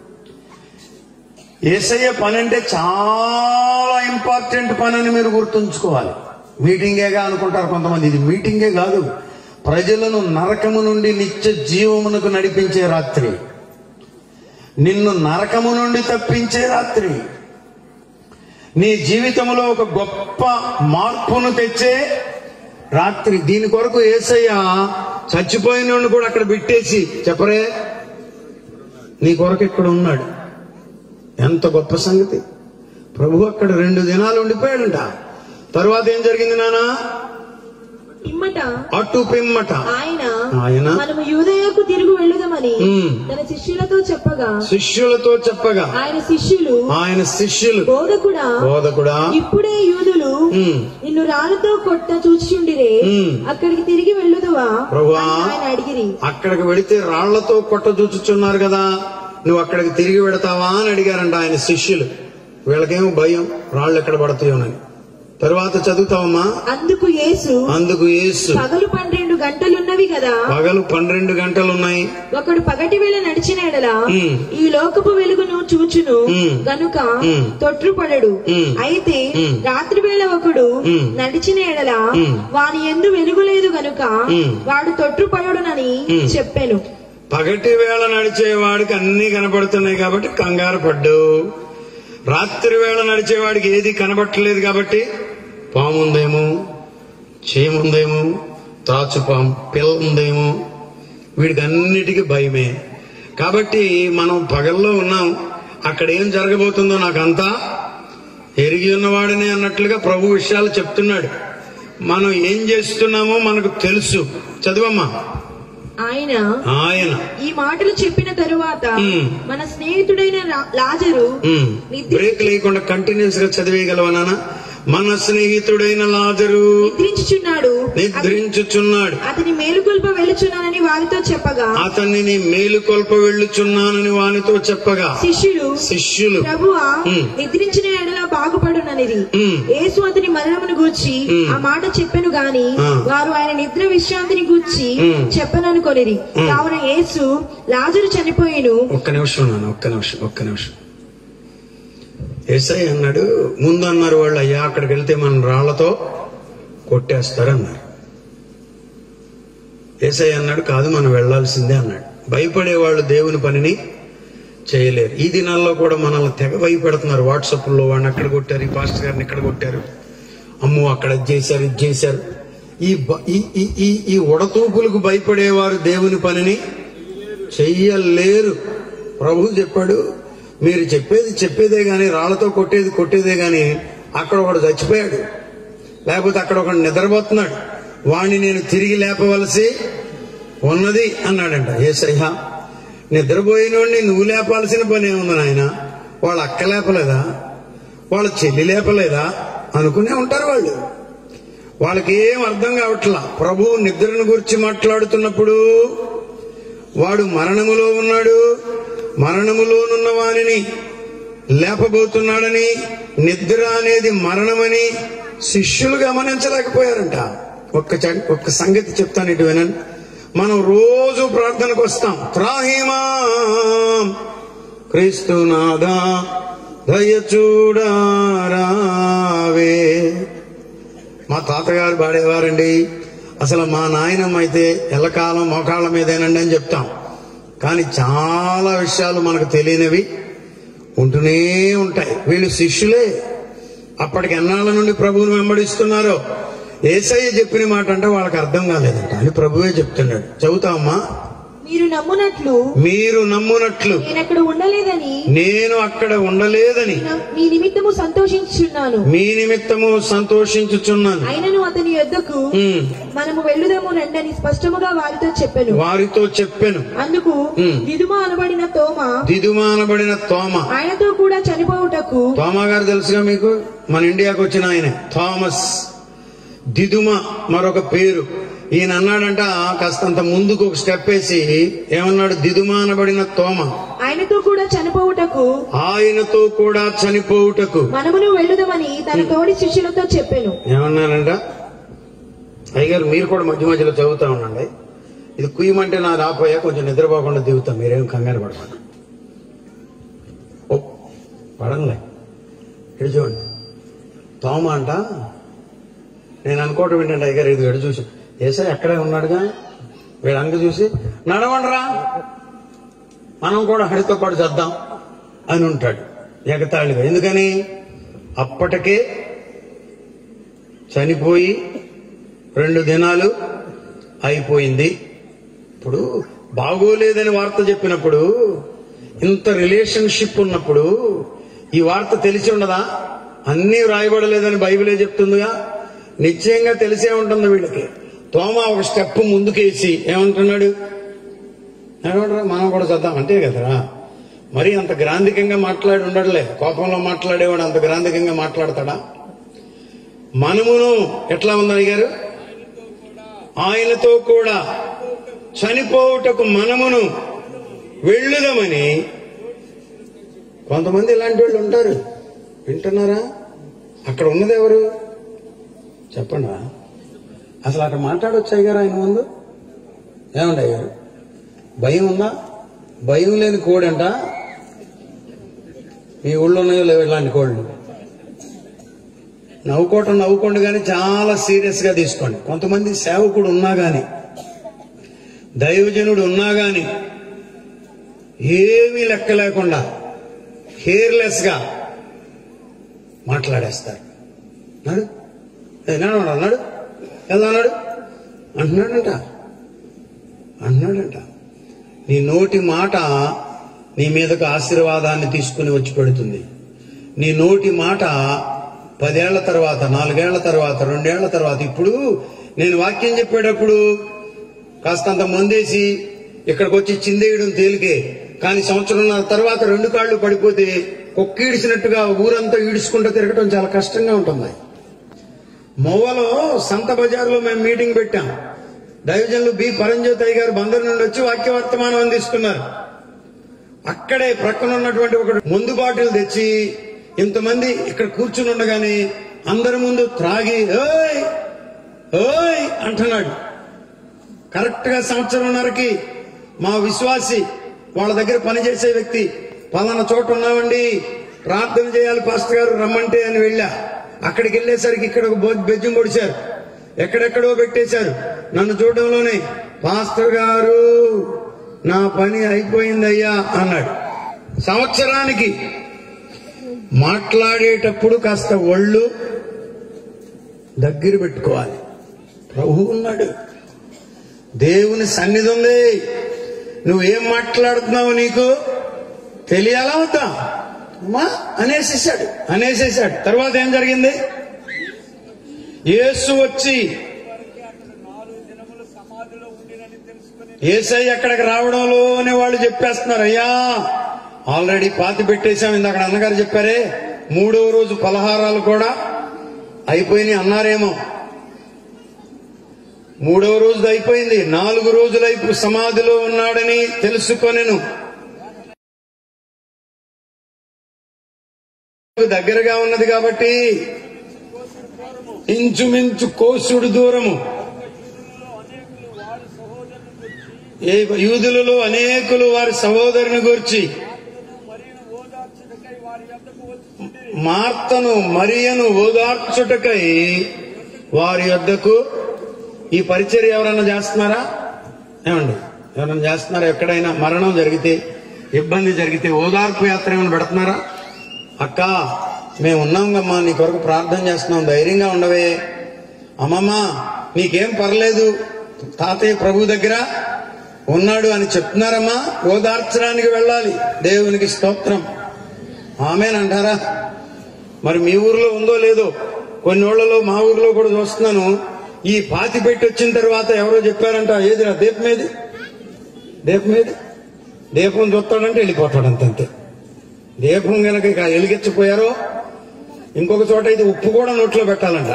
ఏసయ్య పని అంటే చాలా ఇంపార్టెంట్ పని అని మీరు గుర్తుంచుకోవాలి మీటింగేగా అనుకుంటారు కొంతమంది ఇది మీటింగే కాదు ప్రజలను నరకము నుండి నిత్య జీవమునకు నడిపించే రాత్రి నిన్ను నరకము నుండి తప్పించే రాత్రి నీ జీవితంలో ఒక గొప్ప మార్పును తెచ్చే రాత్రి దీని కొరకు ఏసయ్య చచ్చిపోయిన కూడా అక్కడ పెట్టేసి చెప్పరే నీ కొరకు ఇక్కడ ఉన్నాడు ఎంత గొప్ప సంగతి ప్రభు అక్కడ రెండు దినాలు ఉండిపోయాడంట తరువాత ఏం జరిగింది నానా పిమ్మట అటు పిమ్మట ఆయన ఆయన మనము యూదయకు తిరుగు వెళ్ళుదామని ఉమ్. తన శిష్యులతో చెప్పగా శిష్యులతో చెప్పగా ఆయన శిష్యులు ఆయన శిష్యులు బోధకుడా బోధకుడా ఇప్పుడే యూదులు ఉమ్, నిన్ను రాళ్ళతో కొట్ట చూచుండిరే ఉమ్. అక్కడికి తిరిగి వెళ్ళుదువా ప్రభువా. అని ఆయన అడిగిరి అక్కడికి వెళితే రాళ్లతో కొట్ట చూచుచున్నారు కదా నువ్వు అక్కడికి తిరిగి వెడతావా అని అడిగారంట ఆయన శిష్యులు వీళ్ళకేమో భయం రాళ్ళు ఎక్కడ పడతాయోనని తరువాత చదువుతావమ్మా అందుకు యేసు అందుకు యేసు పగలు పన్నెండు గంటలున్నవి కదా పగలు పన్నెండు గంటలు ఉన్నాయి ఒకడు పగటి వేళ నడిచిన ఎడల ఉమ్. ఈ లోకపు వెలుగును చూచును ఉమ్. గనుక ఉమ్. తొట్రుపడడు ఉమ్. అయితే ఉమ్. రాత్రి వేళ ఒకడు ఉమ్. నడిచిన ఎడల ఉమ్. వాని ఎందు వెలుగులేదు గనుక ఉమ్. వాడు తొట్రుపడడునని ఉమ్. చెప్పాను పగటి వేళ నడిచేవాడికి అన్ని కనపడుతున్నాయి కాబట్టి కంగారు పడ్డు రాత్రి వేళ నడిచేవాడికి ఏది కనబట్టలేదు కాబట్టి పాము ఉందేమో చీముందేమో త్రాచుపాము పిల్ల ఉందేమో వీడికి అన్నిటికీ భయమే కాబట్టి మనం పగల్లో ఉన్నాం అక్కడ ఏం జరగబోతుందో నాకంతా ఎరిగి ఉన్నవాడనే అన్నట్లుగా ప్రభు విషయాలు చెప్తున్నాడు మనం ఏం చేస్తున్నామో మనకు తెలుసు చదువమ్మా ఆయన ఆయన ఈ మాటలు చెప్పిన తరువాత ఉమ్. మన స్నేహితుడైన రా- లాజరు ఉమ్. నిద్ర- బ్రేక్ లేకుండా కంటిన్యూస్ గా చదివేయగలవా నాన్న మన స్నేహితుడైన లాజరు నిద్రించుచున్నాడు నిద్రించుచున్నాడు అతని మేలుకొల్ప వెళ్ళుచున్నానని వారితో చెప్పగా అతనిని మేలుకొల్ప వెళ్ళుచున్నానని వానితో చెప్పగా శిష్యులు శిష్యులు ప్రభువా ఉమ్. నిద్రించిన ఎడల బాగుపడుననిది ఉమ్. యేసు అతని మరణమును గూర్చి ఉమ్. ఆ మాట చెప్పెను గాని ఆ. వారు ఆయన నిద్ర విశ్రాంతిని గూర్చి ఉమ్. చెప్పననుకొనిరి ఉమ్. కావున యేసు లాజరు చనిపోయిను ఒక్క నిమిషం నాన్న ఒక్క నిమిషం ఒక్క నిమిషం ఏసై అన్నాడు ముందు అన్నారు వాళ్ళు అయ్యా అక్కడికి వెళ్తే మన రాళ్లతో కొట్టేస్తారన్నారు ఏసై అన్నాడు కాదు మనం వెళ్లాల్సిందే అన్నాడు భయపడేవాళ్ళు దేవుని పనిని చేయలేరు ఈ దినాల్లో కూడా మనల్ని తెగ భయపెడుతున్నారు వాట్సాప్ లో వాడిని అక్కడ కొట్టారు ఈ పాస్టర్ గారిని ఇక్కడ కొట్టారు అమ్మో అక్కడ ఇది చేశారు ఇది చేశారు ఈ బ- ఈ- ఈ- ఈ ఈ ఉడతూపులకు భయపడేవారు దేవుని పనిని చెయ్యలేరు ప్రభు చెప్పాడు మీరు చెప్పేది చెప్పేదే గాని రాళ్లతో కొట్టేది కొట్టేదే గాని అక్కడ ఒకడు చచ్చిపోయాడు లేకపోతే అక్కడ ఒకడు నిద్రపోతున్నాడు వాణ్ణి నేను తిరిగి లేపవలసి ఉన్నది అన్నాడంట ఏసయ్య నిద్రపోయినోడిని నువ్వు లేపాల్సిన పని ఏముంది నాయన వాళ్ళ అక్క లేపలేదా వాళ్ళ చెల్లి లేపలేదా అనుకునే ఉంటారు వాళ్ళు వాళ్ళకి ఏం అర్థం కావట్లా ప్రభు నిద్రను గురించి మాట్లాడుతున్నప్పుడు వాడు మరణములో ఉన్నాడు మరణములోనున్న వానిని లేపబోతున్నాడని నిద్ర అనేది మరణమని శిష్యులు గమనించలేకపోయారంట ఒక్క చ- ఒక్క సంగతి చెప్తాను ఇటు వినండి మనం రోజు ప్రార్థనకు వస్తాం త్రాహిమా క్రీస్తునాథా దయ చూడారావే మా తాతగారు పాడేవారండి అసలు మా నాయనమ్మ అయితే ఎల్లకాలం మోకాళ్ళ మీదేనండి అని చెప్తాం కానీ చాలా విషయాలు మనకు తెలియనివి ఉంటూనే ఉంటాయి వీళ్ళు శిష్యులే అప్పటికి ఎన్నాళ్ళ నుండి ప్రభువుని వెంబడిస్తున్నారో ఏసయ్య చెప్పిన మాట అంటే వాళ్ళకి అర్థం కాలేదంట అని ప్రభువే చెప్తున్నాడు చదువుతామా మీరు నమ్మునట్లు మీరు నమ్మునట్లు నేను అక్కడ ఉండలేదని నేను అక్కడ ఉండలేదని మీ నిమిత్తము సంతోషించున్నాను మీ నిమిత్తము సంతోషించుచున్నాను అయినను అతని యొద్దకు ఉమ్, మనము వెళ్ళుదాము రండని స్పష్టముగా వారితో చెప్పెను వారితో చెప్పాను అందుకు ఉమ్. దిదుమ అనబడిన తోమ దిదుమానబడిన తోమ ఆయనతో కూడా చనిపోవుటకు తోమా గారు తెలుసుగా మీకు మన ఇండియాకు వచ్చిన ఆయన థామస్ దిదుమ మరొక పేరు ఈయన అన్నాడంట కాస్తంత ముందుకు ఒక స్టెప్ వేసి ఏమన్నాడు దిదుమానబడిన తోమ ఆయనతో కూడా చనిపోవుటకు ఆయనతో కూడా చనిపోవుటకు మనమును వెళ్ళుదామని తన తోడి శిష్యులతో చెప్పెను ఏమన్నారంట అయ్యగారు మీరు కూడా మధ్య మధ్యలో చదువుతా ఉండండి ఇది కుయ్యమంటే నా రాపోయా కొంచెం నిద్రపోకుండా దిగుతాం మీరేం కంగారు పడకండి ఓ పడంలే ఇటు చూడండి తోమ అంట నేను అనుకోవటం ఏంటంటే అయ్యగారు ఇది ఎడు చూసి ఏసై అక్కడే ఉన్నాడుగా వీడు అంగ చూసి నడవండ్రా మనం కూడా హడితో పాటు చేద్దాం అని ఉంటాడు ఎగతాళిగా ఎందుకని అప్పటికే చనిపోయి రెండు దినాలు అయిపోయింది ఇప్పుడు బాగోలేదని వార్త చెప్పినప్పుడు ఇంత రిలేషన్షిప్ ఉన్నప్పుడు ఈ వార్త తెలిసి ఉండదా అన్నీ వ్రాయబడలేదని బైబిలే చెప్తుందిగా నిశ్చయంగా తెలిసే ఉంటుంది వీళ్ళకి తోమ ఒక స్టెప్ ముందుకేసి ఏమంటున్నాడు ఏమంటారా మనం కూడా చద్దాం అంతే కదరా మరి అంత గ్రాంధికంగా మాట్లాడి ఉండడులే కోపంలో మాట్లాడేవాడు అంత గ్రాంధికంగా మాట్లాడతాడా మనమును ఎట్లా ఉందని గారు ఆయనతో కూడా చనిపోవుటకు మనమును వెళ్ళుదామని కొంతమంది ఇలాంటి వాళ్ళు ఉంటారు వింటున్నారా అక్కడ ఉన్నది ఎవరు చెప్పండి అసలు అక్కడ మాట్లాడొచ్చాయి గారు ఆయన ముందు ఏమండి గారు భయం ఉందా భయం లేని కోడంట మీ ఊళ్ళో ఉన్నాయో లేవు ఇలాంటి కోళ్ళు నవ్వుకోవటం నవ్వుకోండి కానీ చాలా సీరియస్ గా తీసుకోండి కొంతమంది సేవకుడు ఉన్నా గాని దైవజనుడు ఉన్నా గాని ఏమీ లెక్క లేకుండా కేర్లెస్ గా మాట్లాడేస్తారు నాడు నడు అన్నాడు ఎలా అన్నాడు అంటున్నాడంట అంటున్నాడంట నీ నోటి మాట నీ మీదకు ఆశీర్వాదాన్ని తీసుకుని వచ్చి పెడుతుంది నీ నోటి మాట పదేళ్ల తర్వాత నాలుగేళ్ల తర్వాత రెండేళ్ల తర్వాత ఇప్పుడు నేను వాక్యం చెప్పేటప్పుడు కాస్తంత మందేసి ఇక్కడికి వచ్చి చిందేయడం తేలికే కానీ సంవత్సరంన్నర తర్వాత రెండు కాళ్ళు పడిపోతే కుక్క ఈడిసినట్టుగా ఊరంతా ఈడుచుకుంటూ తిరగటం చాలా కష్టంగా ఉంటుంది మొవ్వలో సంత బజార్లో మేము మీటింగ్ పెట్టాం దైవజనులు బి పరంజ్యోతయ్య గారు బందరు నుండి వచ్చి వాక్య వర్తమానం అందిస్తున్నారు అక్కడే ప్రక్కన ఉన్నటువంటి ఒక ముందు బాటిల్ తెచ్చి ఇంతమంది ఇక్కడ కూర్చుని ఉండగానే అందరి ముందు త్రాగి ఓయ్ ఓయ్ అంటున్నాడు కరెక్ట్ గా సంవత్సరంన్నరకి మా విశ్వాసి వాళ్ళ దగ్గర పనిచేసే వ్యక్తి పలానా చోట ఉన్నామండి ప్రార్థన చేయాలి పాస్టర్ గారు రమ్మంటే అని వెళ్ళా అక్కడికి వెళ్ళేసరికి ఇక్కడ ఒక బొ- బెజ్జం పొడిచారు ఎక్కడెక్కడో పెట్టేశారు నన్ను చూడడంలోనే పాస్టర్ గారు నా పని అయిపోయిందయ్యా అన్నాడు సంవత్సరానికి మాట్లాడేటప్పుడు కాస్త ఒళ్ళు దగ్గర పెట్టుకోవాలి ప్రభు ఉన్నాడు దేవుని సన్నిధి ఉంది నువ్వేం మాట్లాడుతున్నావు నీకు తెలియాలా వద్దా అమ్మా అనేసేసాడు అనేసేసాడు తర్వాత ఏం జరిగింది యేసు వచ్చి ఏసై అక్కడికి రావడంలోనే వాళ్ళు చెప్పేస్తున్నారు అయ్యా ఆల్రెడీ పాతి పెట్టేశాం ఇందాక అన్నగారు చెప్పారే మూడో రోజు పలహారాలు కూడా అయిపోయినాయి అన్నారేమో మూడవ రోజు అయిపోయింది నాలుగు రోజులైపు సమాధిలో ఉన్నాడని తెలుసుకొనెను దగ్గరగా ఉన్నది కాబట్టి ఇంచుమించు కోసుడు దూరము ఏ యూదులలో అనేకులు వారి సహోదరుని గురించి మార్తను మరియను ఓదార్చుటకై వారి యొద్దకు ఈ పరిచర్య ఎవరైనా చేస్తున్నారా ఏమండి ఎవరైనా చేస్తున్నారా ఎక్కడైనా మరణం జరిగితే ఇబ్బంది జరిగితే ఓదార్పు యాత్ర ఏమైనా పెడుతున్నారా అక్క మేము ఉన్నాంగమ్మా నీ కొరకు ప్రార్థన చేస్తున్నాం ధైర్యంగా ఉండవే అమ్మమ్మ నీకేం పర్లేదు తాతయ్య ప్రభు దగ్గర ఉన్నాడు అని చెప్తున్నారమ్మా ఓదార్చడానికి వెళ్ళాలి దేవునికి స్తోత్రం ఆమెనంటారా మరి మీ ఊర్లో ఉందో లేదో కొన్ని ఊళ్ళలో మా ఊర్లో కూడా చూస్తున్నాను ఈ పాతి పెట్టి వచ్చిన తర్వాత ఎవరో చెప్పారంట ఏది నా దీపం ఏది దీపం ఏది దీపం చూస్తాడంటే వెళ్ళిపోతాడంత అంతే దీపం గనక ఇక వెలిగించపోయారో ఇంకొక చోట అయితే ఉప్పు కూడా నోట్లో పెట్టాలంట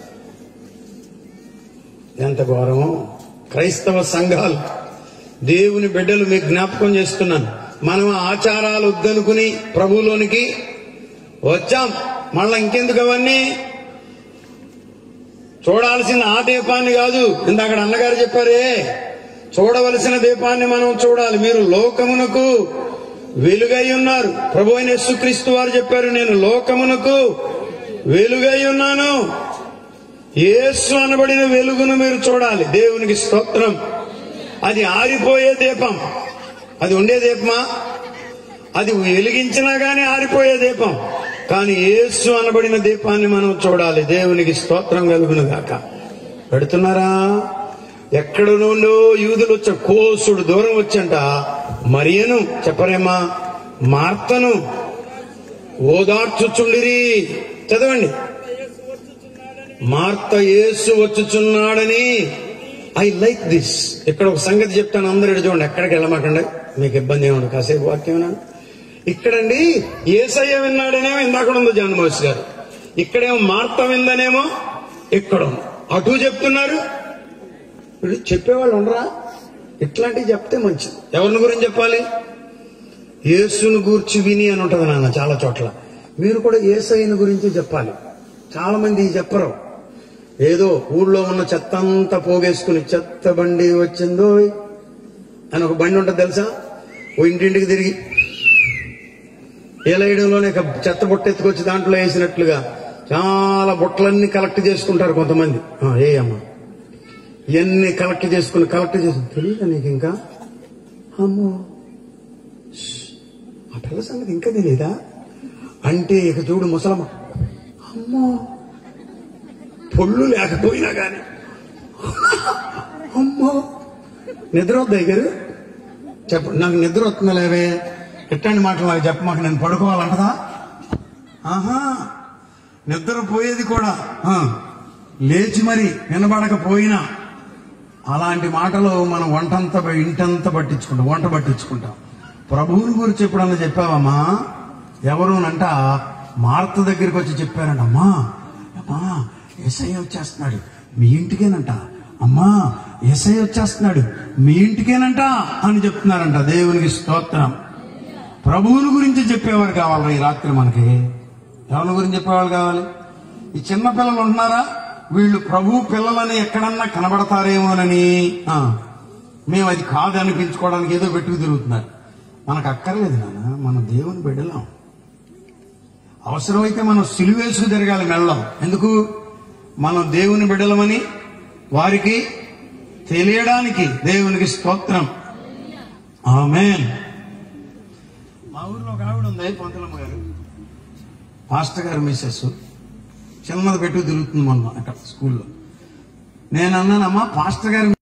ఎంత ఘోరమో క్రైస్తవ సంఘాలు దేవుని బిడ్డలు మీకు జ్ఞాపకం చేస్తున్నాను మనం ఆచారాలు వద్దనుకుని ప్రభువులోనికి వచ్చాం మళ్ళా ఇంకెందుకు అవన్నీ చూడాల్సిన ఆ దీపాన్ని కాదు ఇందాక అన్నగారు చెప్పారే చూడవలసిన దీపాన్ని మనం చూడాలి మీరు లోకమునకు వెలుగై ఉన్నారు ప్రభు అయిన యేసుక్రీస్తు వారు చెప్పారు నేను లోకమునకు వెలుగై ఉన్నాను యేసు అనబడిన వెలుగును మీరు చూడాలి దేవునికి స్తోత్రం అది ఆరిపోయే దీపం అది ఉండే దీపమా అది వెలిగించినా గానీ ఆరిపోయే దీపం కానీ యేసు అనబడిన దీపాన్ని మనం చూడాలి దేవునికి స్తోత్రం కలుగును గాక పెడుతున్నారా ఎక్కడ నుండో యూదులు వచ్చే కోసుడు దూరం వచ్చంట మరియను చెప్పరేమా మార్తను ఓదార్చుచుండిరి చదవండి మార్త యేసు వచ్చుచున్నాడని ఐ లైక్ దిస్ ఇక్కడ ఒక సంగతి చెప్తాను అందరూ ఇటు చూడండి ఎక్కడికి వెళ్ళమాకండి మీకు ఇబ్బంది ఏముంది కాసేపు వాక్యం వినండి. ఇక్కడండి ఏసయ్య విన్నాడనేమో ఇందాక ఉంది జాన్మోస్ గారు ఇక్కడేమో మార్త విందనేమో ఇక్కడ ఉంది. అటు చెప్తున్నారు వీళ్ళు చెప్పేవాళ్ళు ఉండరా ఇట్లాంటివి చెప్తే మంచిది ఎవరిని గురించి చెప్పాలి యేసును గూర్చి విని అని ఉంటది నాన్న చాలా చోట్ల మీరు కూడా ఏసైని గురించి చెప్పాలి చాలా మంది చెప్పరు ఏదో ఊళ్ళో ఉన్న చెత్త అంతా పోగేసుకుని చెత్త బండి వచ్చిందో అని ఒక బండి ఉంటుంది తెలుసా ఓ ఇంటింటికి తిరిగి ఏలయడంలోనే ఒక చెత్త బుట్ట ఎత్తుకొచ్చి దాంట్లో వేసినట్లుగా చాలా బుట్టలన్నీ కలెక్ట్ చేసుకుంటారు కొంతమంది ఆ, ఏ అమ్మా ఇవన్నీ కలెక్ట్ చేసుకుని కలెక్ట్ చేసుకుని తెలియదా నీకు ఇంకా అమ్మో ష్, ఆ పిల్ల సంగతి ఇంకా తెలియదా అంటే ఇక చూడు ముసలమ్మ అమ్మో పొళ్ళు లేకపోయినా గాని అమ్మో నిద్ర వద్దాయి గారు చెప్ప నాకు నిద్ర వస్తుందా లేవే ఎట్టండి మాటలు నాకు చెప్ప మాకు నేను పడుకోవాలంటదా ఆహా నిద్ర పోయేది కూడా ఆ, లేచి మరి వినబడకపోయినా అలాంటి మాటలు మనం వంటంతా ఇంటంతా పట్టించుకుంటాం వంట పట్టించుకుంటాం ప్రభువుని గురించి ఎప్పుడన్నా చెప్పావమ్మా ఎవరునంట మార్త దగ్గరికి వచ్చి చెప్పారంట అమ్మా అమ్మా ఎస్ఐ వచ్చేస్తున్నాడు మీ ఇంటికేనంట అమ్మా ఎస్ఐ వచ్చేస్తున్నాడు మీ ఇంటికేనంట అని చెప్తున్నారంట దేవునికి స్తోత్రం ప్రభువుని గురించి చెప్పేవారు కావాలి ఈ రాత్రి మనకి ఎవరి గురించి చెప్పేవాళ్ళు కావాలి ఈ చిన్న పిల్లలు ఉంటున్నారా వీళ్ళు ప్రభు పిల్లలని ఎక్కడన్నా కనబడతారేమోనని ఆ, మేము అది కాదు అనిపించుకోవడానికి ఏదో పెట్టుకు తిరుగుతున్నారు మనకు అక్కర్లేదు నాన్న మన దేవుని బిడ్డలం అవసరమైతే మనం సిలువేసుకు తిరగాలి మెళ్ళం ఎందుకు మనం దేవుని బిడ్డలమని వారికి తెలియడానికి దేవునికి స్తోత్రం ఆమెన్ మా ఊర్లో ఒక ఆవిడ ఉంది పంతులమ్మ గారు పాస్టర్ గారు మిస్సెస్ చిన్నది పెట్టు తిరుగుతుంది మొన్న అక్కడ స్కూల్లో నేను అన్నానమ్మా పాస్టర్ గారు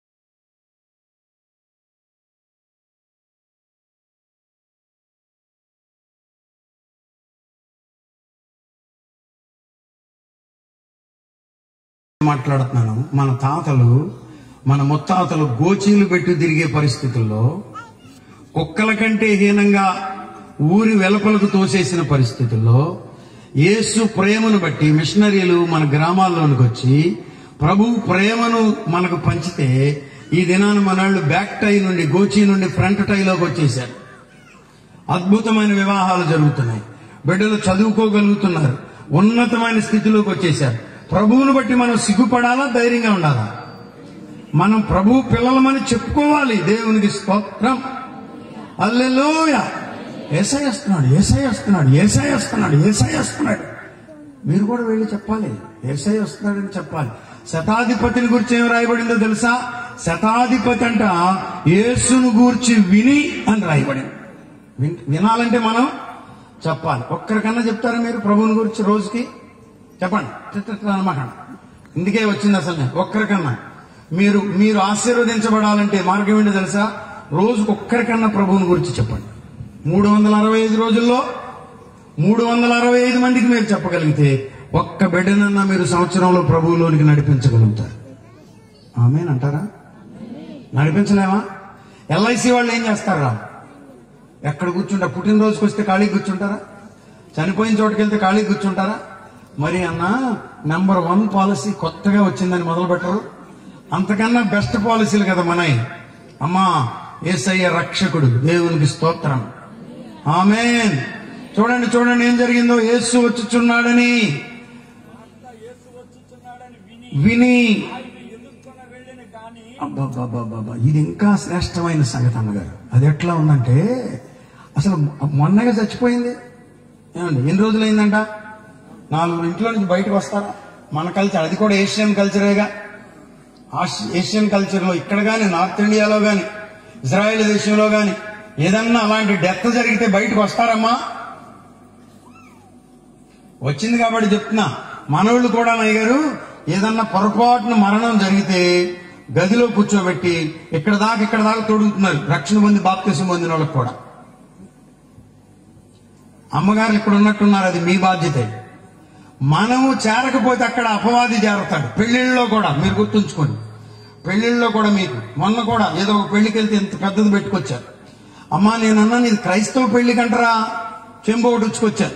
మాట్లాడుతున్నాను మన తాతలు మన ముత్తాతలు గోచీలు పెట్టి తిరిగే పరిస్థితుల్లో కుక్కల కంటే హీనంగా ఊరి వెలుపలకు తోసేసిన పరిస్థితుల్లో యేసు ప్రేమను బట్టి మిషనరీలు మన గ్రామాల్లోనికి వచ్చి ప్రభు ప్రేమను మనకు పంచితే ఈ దినాన మనళ్ళు బ్యాక్ టై నుండి గోచి నుండి ఫ్రంట్ టైలోకి వచ్చేసారు అద్భుతమైన వివాహాలు జరుగుతున్నాయి బిడ్డలు చదువుకోగలుగుతున్నారు ఉన్నతమైన స్థితిలోకి వచ్చేసారు ప్రభువును బట్టి మనం సిగ్గుపడాలా ధైర్యంగా ఉండాలా మనం ప్రభు పిల్లలమని చెప్పుకోవాలి దేవునికి స్తోత్రం అల్లెలోయ ఏసై వస్తున్నాడు ఏసై వస్తున్నాడు ఏసై వస్తున్నాడు ఏసై వస్తున్నాడు మీరు కూడా వెళ్ళి చెప్పాలి ఏసై వస్తున్నాడని చెప్పాలి శతాధిపతిని గురించి ఏం రాయబడిందో తెలుసా శతాధిపతి అంట యేసును గూర్చి విని అని రాయబడింది విన్- వినాలంటే మనం చెప్పాలి ఒక్కరికన్నా చెప్తారా మీరు ప్రభువుని గురించి రోజుకి చెప్పండి అనమాట ఇందుకే వచ్చింది అసలు నేను ఒక్కరికన్నా మీరు మీరు ఆశీర్వదించబడాలంటే మార్గం ఏంటో తెలుసా రోజుకు ఒక్కరికన్నా ప్రభువుని గురించి చెప్పండి మూడు వందల అరవై ఐదు రోజుల్లో మూడు వందల అరవై ఐదు మందికి మీరు చెప్పగలిగితే ఒక్క బిడ్డనన్నా మీరు సంవత్సరంలో ప్రభువులోనికి నడిపించగలుగుతారు ఆమెనంటారా నడిపించలేమా ఎల్ఐసి వాళ్ళు ఏం చేస్తారా ఎక్కడ కూర్చుంటారు పుట్టినరోజుకి వస్తే ఖాళీ కూర్చుంటారా చనిపోయిన చోటుకి వెళ్తే ఖాళీ కూర్చుంటారా మరి అన్న నెంబర్ వన్ పాలసీ కొత్తగా వచ్చిందని మొదలు పెట్టరు అంతకన్నా బెస్ట్ పాలసీలు కదా మనవి అమ్మా ఏసయ్య రక్షకుడు దేవునికి స్తోత్రం ఆమెన్ చూడండి చూడండి ఏం జరిగిందో యేసు వచ్చుచున్నాడని విని అబ్బబ్బబ్బబ్బబ్బా ఇది ఇంకా శ్రేష్టమైన సంగతి అన్నగారు అది ఎట్లా ఉందంటే అసలు మొన్నగా చచ్చిపోయింది ఏమండి ఎన్ని రోజులైందంట నాలుగు ఇంట్లో నుంచి బయటకు వస్తారా మన కల్చర్ అది కూడా ఏషియన్ కల్చరేగా ఆష్- ఏషియన్ కల్చర్ లో ఇక్కడ గాని నార్త్ ఇండియాలో గాని ఇజ్రాయెల్ దేశంలో గాని ఏదన్నా అలాంటి డెత్ జరిగితే బయటకు వస్తారమ్మా వచ్చింది కాబట్టి చెప్తున్నా మనోళ్ళు కూడా నయ్య గారు ఏదన్నా పొరపాటున మరణం జరిగితే గదిలో కూర్చోబెట్టి ఇక్కడ దాకా ఇక్కడ దాకా తొడుగుతున్నారు రక్షణ పొంది బాప్తీసం పొందిన వాళ్ళకి కూడా అమ్మగారు ఇక్కడ ఉన్నట్టున్నారు అది మీ బాధ్యత మనము చేరకపోతే అక్కడ అపవాది చేరతాడు పెళ్లిళ్ళలో కూడా మీరు గుర్తుంచుకోండి పెళ్లిళ్ళలో కూడా మీకు మొన్న కూడా ఏదో ఒక పెళ్లికి వెళ్తే ఎంత పెద్దది పెట్టుకొచ్చారు అమ్మా నేనన్నా నీది క్రైస్తవ పెళ్లి కంటరా చెంబు ఒకటి ఉచ్చుకొచ్చారు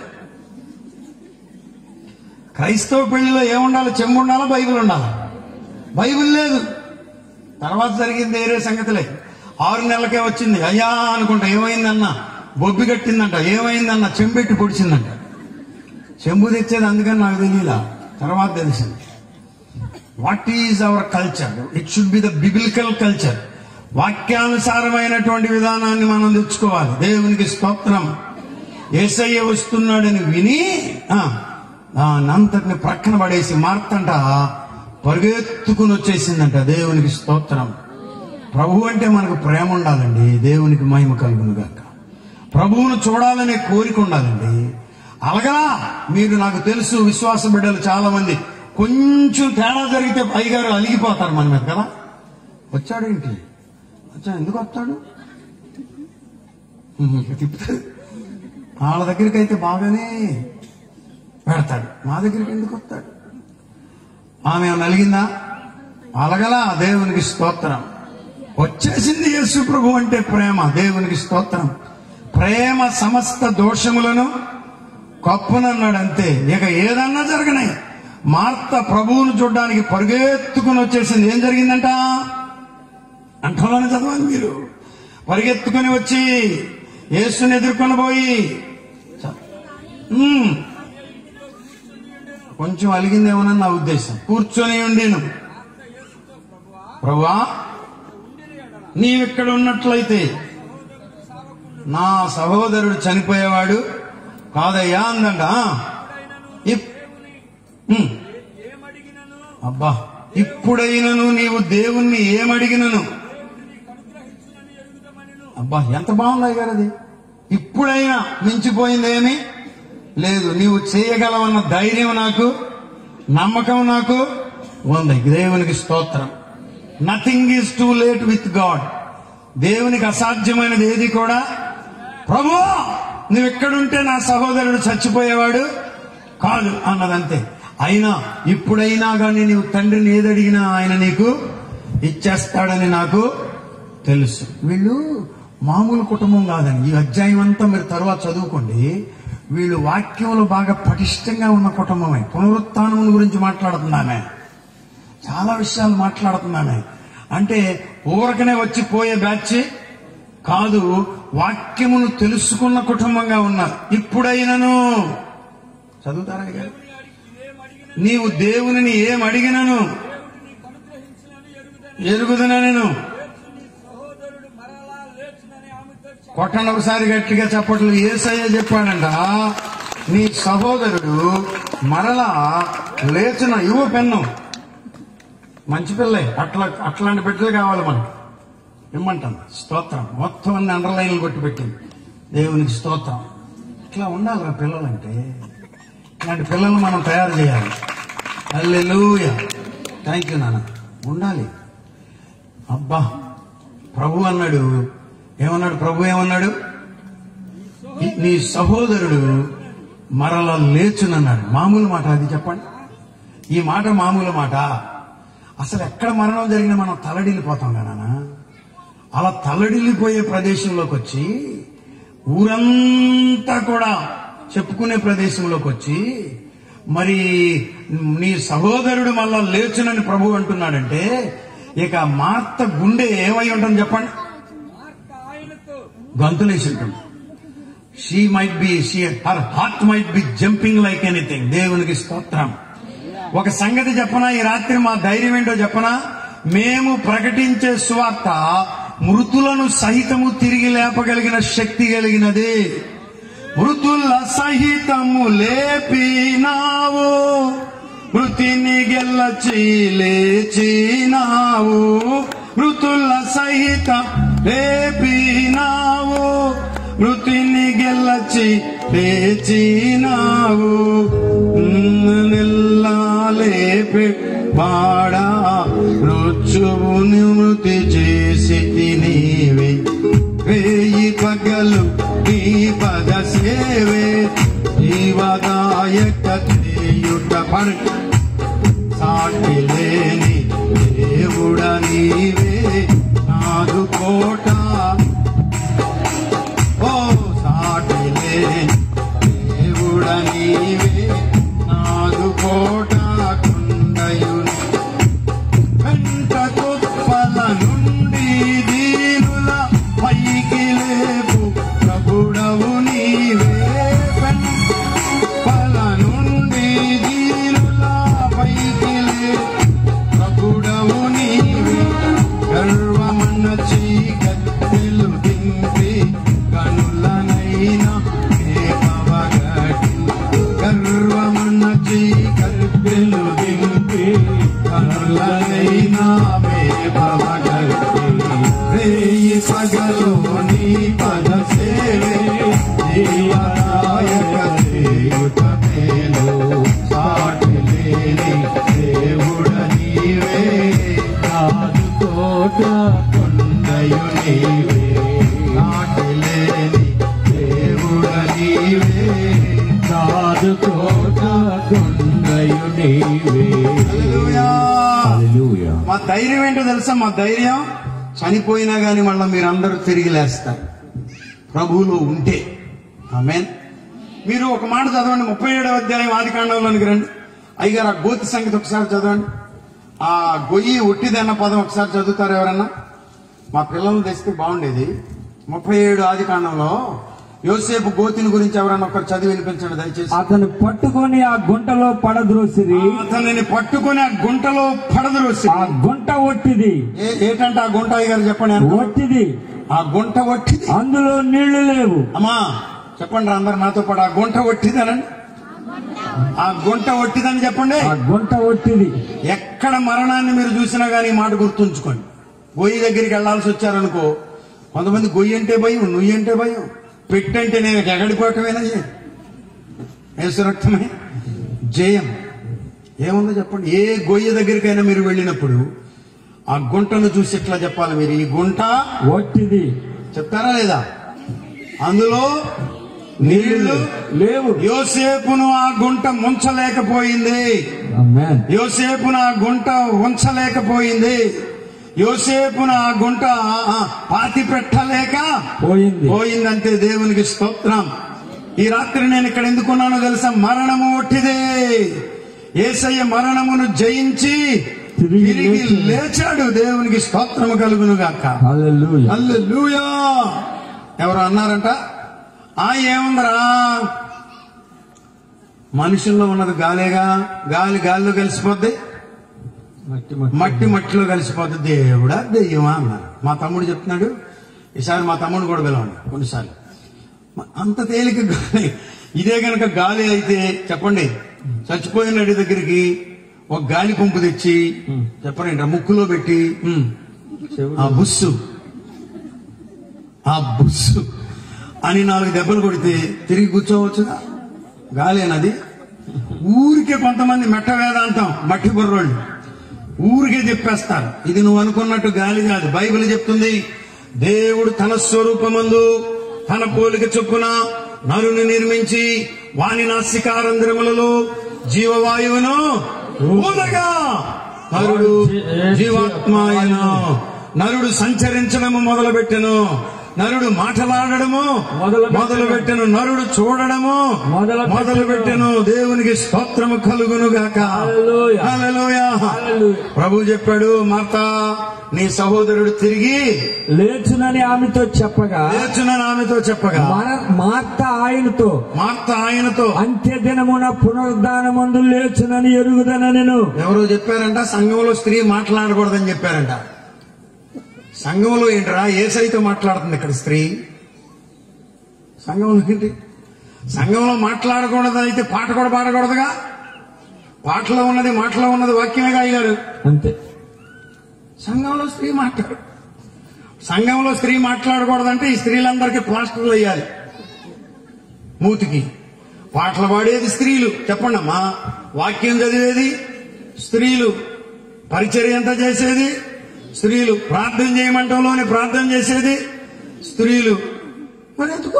క్రైస్తవ పెళ్లిలో ఏముండాలి చెంబు ఉండాలా బైబిల్ ఉండాలా బైబిల్ లేదు తర్వాత జరిగింది వేరే సంగతిలే ఆరు నెలలకే వచ్చింది అయ్యా అనుకుంటా ఏమైందన్న బొబ్బి కట్టిందంట ఏమైందన్న చెంబెట్టి పొడిచిందంట చెంబు తెచ్చేది అందుకని నాకు తెలియలా తర్వాత తెలిసింది what is our culture it should be the biblical culture వాక్యానుసారమైనటువంటి విధానాన్ని మనం తెచ్చుకోవాలి దేవునికి స్తోత్రం ఏసయ్య వస్తున్నాడని విని ఆ, దానంతటిని ప్రక్కన పడేసి మార్తంట పరుగెత్తుకుని వచ్చేసిందంట దేవునికి స్తోత్రం ప్రభు అంటే మనకు ప్రేమ ఉండాలండి దేవునికి మహిమ కలుగును గాక ప్రభువును చూడాలనే కోరిక ఉండాలండి అలాగా మీరు నాకు తెలుసు విశ్వాస బిడ్డలు చాలా మంది కొంచెం తేడా జరిగితే అయ్యగారు అలిగిపోతారు మన మీద కదా వచ్చాడేంటి వచ్చా ఎందుకు వస్తాడు ఉహు, తిప్పుతాడు వాళ్ళ దగ్గరికి అయితే బాగానే పెడతాడు మా దగ్గరికి ఎందుకు వస్తాడు ఆమె ఏమన్నా అలిగిందా అలగలా దేవునికి స్తోత్రం వచ్చేసింది యేసు ప్రభు అంటే ప్రేమ దేవునికి స్తోత్రం ప్రేమ సమస్త దోషములను కప్పునన్నాడు అంతే ఇక ఏదన్నా జరగనాయి మార్త ప్రభువును చూడడానికి పరుగెత్తుకుని వచ్చేసింది ఏం జరిగిందంట అంటలోనే చదవాలి మీరు పరిగెత్తుకొని వచ్చి యేసుని ఎదుర్కొని పోయి చ- ఉమ్. కొంచెం అలిగిందేమోనని నా ఉద్దేశం కూర్చొని ఉండేను ప్రభువా నీవిక్కడ ఉన్నట్లయితే నా సహోదరుడు చనిపోయేవాడు కాదయ్యా అందంట ఆ. ఇప్- ఉమ్. అబ్బా ఇప్పుడైనను నీవు దేవుణ్ణి ఏమడిగినను అబ్బా ఎంత బాగుంది గారు అది ఇప్పుడైనా మించిపోయిందేమి లేదు నీవు చేయగలవన్న ధైర్యం నాకు నమ్మకం నాకు ఉంది దేవునికి స్తోత్రం nothing is too late with God దేవునికి అసాధ్యమైనది ఏది కూడా ప్రభు నువ్వు ఎక్కడుంటే నా సహోదరుడు చచ్చిపోయేవాడు కాదు అన్నదంతే అయినా ఇప్పుడైనా కానీ నీవు తండ్రిని ఏదడిగినా ఆయన నీకు ఇచ్చేస్తాడని నాకు తెలుసు వీళ్ళు మామూలు కుటుంబం కాదండి ఈ అధ్యాయం అంతా మీరు తర్వాత చదువుకోండి వీళ్ళు వాక్యంలో బాగా పటిష్టంగా ఉన్న కుటుంబమే పునరుత్థానం గురించి మాట్లాడుతుంది ఆమె చాలా విషయాలు మాట్లాడుతున్నాను అంటే ఊరకనే వచ్చి పోయే బ్యాచ్ కాదు వాక్యమును తెలుసుకున్న కుటుంబంగా ఉన్నారు ఇప్పుడైనను చదువుతారా ఇక? నీవు దేవునిని ఏం అడిగినను ఎరుగుదన నేను కొట్టండి ఒకసారి గట్టిగా చెప్పట్లు ఏసయ్య చెప్పాడంట నీ సహోదరుడు మరలా లేచిన యువ పెన్ను మంచి పిల్లే అట్లా అట్లాంటి బిడ్డలు కావాలి మనకి ఇమ్మంటాను స్తోత్రం మొత్తం అన్ని అండర్లైన్లు కొట్టి పెట్టింది దేవునికి స్తోత్రం ఇట్లా ఉండాలి రా పిల్లలంటే ఇలాంటి పిల్లల్ని మనం తయారు చేయాలి అల్లెలూయ థ్యాంక్ యూ నాన్న ఉండాలి అబ్బా ప్రభు అన్నాడు ఏమన్నాడు ప్రభు ఏమన్నాడు ఈ- నీ సహోదరుడు మరల లేచునన్నాడు మామూలు మాట అది చెప్పండి ఈ మాట మామూలు మాట అసలు ఎక్కడ మరణం జరిగినా మనం తలడిల్లిపోతాం కదా అలా తలడిల్లిపోయే ప్రదేశంలోకి వచ్చి ఊరంతా కూడా చెప్పుకునే ప్రదేశంలోకి వచ్చి మరి నీ సహోదరుడు మళ్ళా లేచునని ప్రభు అంటున్నాడంటే ఇక మార్త గుండె ఏమై ఉంటుంది చెప్పండి గంతులేసి ఉంటుంది she might be she her heart might be jumping like anything దేవునికి స్తోత్రం ఒక సంగతి చెప్పనా ఈ రాత్రి మా ధైర్యం ఏంటో చెప్పనా మేము ప్రకటించే సువార్త మృతులను సహితము తిరిగి లేపగలిగిన శక్తి కలిగినది మృతుల సహితము లేపినావు మృతిని గెల్లచి లేచినావు మృతుల సహిత లేపినావు మృతిని గెల్లచి లేచినావు నిల్లా లేపి పాడా రుచువుని మృతి చేసి నీవే వేయి పగలు ఈ పద సేవే జీవదాయక చేయుట పడు సాటి లేని దేవుడ నీవే నాదు కోట ఓ సాటి లేని దేవుడ నీవే నాదు కోట కుండయుని వెంట గొప్పల నుండి దీనుల పైకి లేపు ప్రభుడవు నీవే వెంపల నుండి దీనుల పైకి లేపు ప్రభుడవు నీవే గర్వమన్న చీకత్తెలు దింపి కనులనైనా మేపవగటి గర్వమన్న చీకత్తెలు దింపి కనులనైనా మేపవగటి రేయి పగలు నీ పద సేవే జీవనాయక చేయుట మేలు సాటి లేని దేవుడ నీవే నాదు తోట కొండయు నీవే నాటి లేని దేవుడ నీవే సాధు కోట కొండయు నీవే హల్లెలూయా. హల్లెలూయా మా ధైర్యం ఏంటో తెలుసా మా ధైర్యం చనిపోయినా గాని మళ్ళీ మీరందరూ తిరిగి లేస్తారు ప్రభువులో ఉంటే ఆమెన్ మీరు ఒక మాట చదవండి ముప్పై ఏడవ అధ్యాయం ఆది కాండంలోనికి రండి అయ్యగారు ఆ గోతి సంగతి ఒకసారి చదవండి ఆ గొయ్యి ఒట్టిదన్న పదం ఒకసారి చదువుతారు ఎవరన్నా మా పిల్లల్ని తెస్తే బాగుండేది ముప్పై ఏడు ఆది కాండంలో యోసేపు గోతిని గురించి ఎవరన్నా ఒకరు చదివి వినిపించండి దయచేసి అతను పట్టుకొని ఆ గుంటలో పడద్రోసిరి అతనిని పట్టుకొని ఆ గుంటలో పడదరోసి ఆ గుంట ఒట్టిది ఏ- ఏంటంటే ఆ గుంట అయ్యగారు చెప్పండి ఎంత? ఒట్టిది ఆ గుంట ఒట్టిది అందులో నీళ్లు లేవు అమ్మా చెప్పండి రా అందరు నాతో పాటు ఆ గుంట ఒట్టిదనండి ఆ గుంట ఒట్టిదని చెప్పండి ఆ గుంట ఒట్టిది ఎక్కడ మరణాన్ని మీరు చూసినా గానీ ఈ మాట గుర్తుంచుకోండి గొయ్యి దగ్గరికి వెళ్లాల్సి వచ్చారనుకో కొంతమంది గొయ్యి అంటే భయం నుయ్యి అంటే భయం పెట్టంటే నేను ఎగడిపోవటమేనా ఏసు రక్తమే జయం ఏముందో చెప్పండి ఏ గొయ్యి దగ్గరికైనా మీరు వెళ్ళినప్పుడు ఆ గుంటను చూసి ఎట్లా చెప్పాలి మీరు ఈ గుంట ఒట్టిది చెప్తారా లేదా అందులో నీళ్లు లేవు యోసేపును ఆ గుంట ముంచలేకపోయింది ఆమేన్. యోసేపును ఆ గుంట ఉంచలేకపోయింది యోసేపును ఆ గుంట ఆ, పాతి పెట్టలేక పోయింది పోయిందంటే దేవునికి స్తోత్రం ఈ రాత్రి నేను ఇక్కడ ఎందుకున్నానో తెలుసా మరణము ఒట్టిదే ఏసయ్య మరణమును జయించి తిరిగి తిరిగి లేచి- లేచాడు దేవునికి స్తోత్రము కలుగును గాక హల్లెలూయా హల్లెలూయా ఎవరు అన్నారంట ఆ ఏముందరా మనుషుల్లో ఉన్నది గాలేగా గాలి గాలిలో కలిసిపోద్ది మట్టి మట్టి మట్టి మట్టిలో కలిసిపోద్ది దేవుడా దెయ్యమా అన్నారు మా తమ్ముడు చెప్తున్నాడు ఈసారి మా తమ్ముడు కూడా పిలవండి కొన్నిసార్లు మ- అంత తేలిక గాలి ఇదే గనక గాలి అయితే చెప్పండి చచ్చిపోయిన నడి దగ్గరికి ఒక గాలి పంపు తెచ్చి చెప్పండి ముక్కులో పెట్టి ఉమ్, చెవులు ఆ బుస్సు ఆ బుస్సు అని నాలుగు దెబ్బలు కొడితే తిరిగి కూర్చోవచ్చుగా గాలేనది ఊరికే కొంతమంది మెట్ట వేదాంతం మట్టి బుర్రోళ్ళు ఊరికే చెప్పేస్తారు ఇది నువ్వు అనుకున్నట్టు గాలి కాదు బైబిల్ చెప్తుంది దేవుడు తన స్వరూపమందు తన పోలిక చొప్పున నరుని నిర్మించి వాని నాసికారంధ్రములలో జీవవాయువును ఊదగా నరుడు జీవాత్మాయను నరుడు సంచరించడము మొదలుపెట్టెను నరుడు మాట్లాడడము మొదలుపెట్టెను. మొదలు పెట్టెను నరుడు చూడడము మొదలుపెట్టెను. మొదలు పెట్టెను దేవునికి స్తోత్రము కలుగును గాక హల్లెలూయా. హల్లెలూయా. హల్లెలూయా. ప్రభు చెప్పాడు మార్త నీ సహోదరుడు తిరిగి లేచునని ఆమెతో చెప్పగా లేచునని ఆమెతో చెప్పగా మన- మార్త ఆయనతో మార్త ఆయనతో అంత్య దినమున పునరుద్ధానమందు లేచునని ఎరుగుదన నేను ఎవరో చెప్పారంట సంఘంలో స్త్రీ మాట్లాడకూడదని చెప్పారంట సంఘంలో ఏంట్రా ఏసైతో మాట్లాడుతుంది ఇక్కడ స్త్రీ సంఘంలో ఏంటి సంఘంలో మాట్లాడకూడదు అయితే పాట కూడా పాడకూడదుగా పాటలో ఉన్నది మాటలో ఉన్నది వాక్యమేగా అయ్యారు అంతే సంఘంలో స్త్రీ మాట్లాడు సంఘంలో స్త్రీ మాట్లాడకూడదంటే ఈ స్త్రీలందరికీ ప్లాస్టర్లు వేయాలి మూతికి పాటలు పాడేది స్త్రీలు చెప్పండి అమ్మా వాక్యం చదివేది స్త్రీలు పరిచర్య ఎంత చేసేది స్త్రీలు ప్రార్థన చేయమంటంలోనే ప్రార్థన చేసేది స్త్రీలు మరి ఎందుకు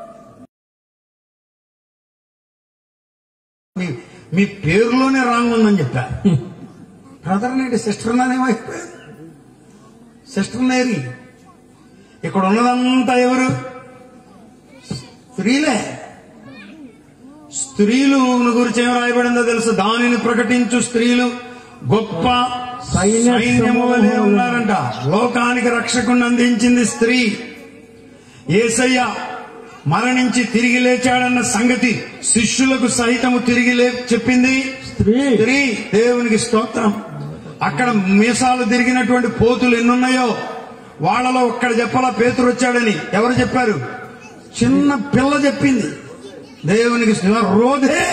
మీ- మీ పేరులోనే రాంగ్ ఉందని చెప్పా బ్రదర్ నేటి సిస్టర్ నానేమైపోయారు సిస్టర్ నేరి ఇక్కడ ఉన్నదంతా ఎవరు స్త్రీలే స్త్రీలు గురించి ఏం రాయబడిందో తెలుసు దానిని ప్రకటించు స్త్రీలు గొప్ప సైన్య సైన్యము వలె ఉన్నారంట లోకానికి రక్షకుని అందించింది స్త్రీ ఏసయ్య మరణించి తిరిగి లేచాడన్న సంగతి శిష్యులకు సహితము తిరిగి లే చెప్పింది స్త్రీ స్త్రీ దేవునికి స్తోత్రం అక్కడ మీసాలు తిరిగినటువంటి పోతులు ఎన్నున్నాయో వాళ్ళలో ఒక్కడ చెప్పాలా పేతురు వచ్చాడని ఎవరు చెప్పారు చిన్న పిల్ల చెప్పింది దేవునికి స్తోత్రం. రోధే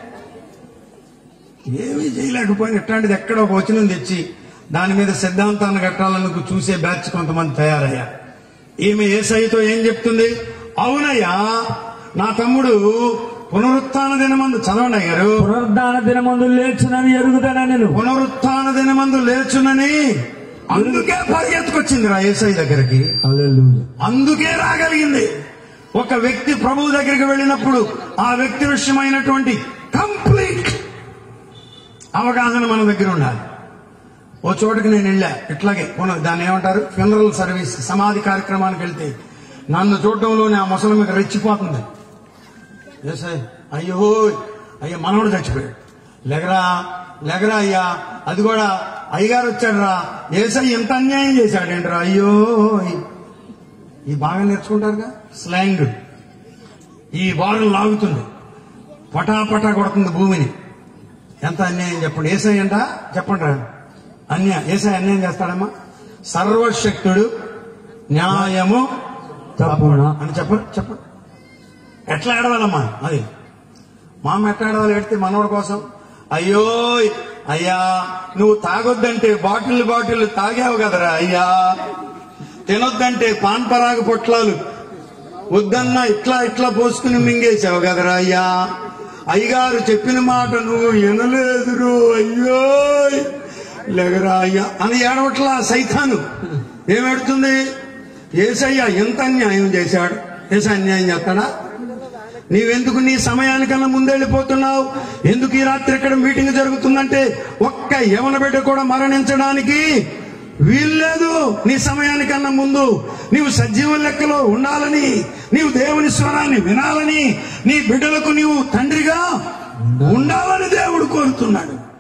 ఏమీ చేయలేకపోయిన ఇట్లాంటిది ఎక్కడ ఒక వచనం తెచ్చి దాని మీద సిద్ధాంతాన్ని కట్టాలనుకు చూసే బ్యాచ్ కొంతమంది తయారయ్యారు ఈమె ఏసైతో ఏం చెప్తుంది అవునయ్యా నా తమ్ముడు పునరుత్థాన దినమందు చదవండి అయ్యారు పునరుద్ధాన దినమందు లేచునని ఎరుగుదన నేను పునరుత్థాన దినమందు లేచునని అందుకే పరిగెత్తుకొచ్చింది రా ఏసై దగ్గరికి హల్లెలూయా అందుకే రాగలిగింది ఒక వ్యక్తి ప్రభువు దగ్గరికి వెళ్ళినప్పుడు ఆ వ్యక్తి విషయమైనటువంటి కంప్లీట్ అవగాహన మన దగ్గర ఉండాలి ఓ చోటుకి నేను వెళ్ళా ఇట్లాగే పునః దాన్ని ఏమంటారు ఫ్యూనరల్ సర్వీస్ సమాధి కార్యక్రమానికి వెళ్తే నన్ను చూడటంలోనే ఆ ముసలి మీకు రెచ్చిపోతుంది ఏసై అయ్యో అయ్యో మనవడు చచ్చిపోయాడు లెగరా లెగరా అయ్యా అది కూడా అయ్యగారు వచ్చాడు రా ఏసై ఎంత అన్యాయం చేశాడేంట్రా అయ్యో ఈ బాగా నేర్చుకుంటారుగా స్లాంగ్ ఈ వారం లాగుతుంది పటాపటా కొడుతుంది భూమిని ఎంత అన్యాయం చెప్పండి ఏసై అంట చెప్పండి రా అన్యాయం ఏసై అన్యాయం చేస్తాడమ్మా సర్వశక్తుడు న్యాయము తప్పున అని చెప్పండి చెప్పండి ఎట్లా ఏడవాలమ్మా అది మా అమ్మ ఎట్లా ఏడవాలి ఎడితే మనవడి కోసం అయ్యో అయ్యా నువ్వు తాగొద్దంటే బాటిల్ బాటిల్ తాగావు కదరా అయ్యా తినొద్దంటే పాన్ పరాగ పొట్లాలు వద్దన్నా ఇట్లా ఇట్లా పోసుకుని మింగేశావు కదరా అయ్యా అయ్యగారు చెప్పిన మాట నువ్వు వినలేదురు అయ్యో లేగరా అయ్యా అని ఏడవట్లా సైతాను ఏమెడుతుంది ఏసయ్యా ఎంత అన్యాయం చేశాడు ఏస అన్యాయం చేస్తాడా నీవెందుకు నీ సమయానికన్నా ముందెళ్ళిపోతున్నావు ఎందుకు ఈ రాత్రి ఇక్కడ మీటింగ్ జరుగుతుందంటే ఒక్క యవన బిడ్డ కూడా మరణించడానికి వీల్లేదు నీ సమయానికన్నా ముందు నీవు సజీవ లెక్కలో ఉండాలని నీవు దేవుని స్వరాన్ని వినాలని నీ బిడ్డలకు నీవు తండ్రిగా ఉండాలని దేవుడు కోరుతున్నాడు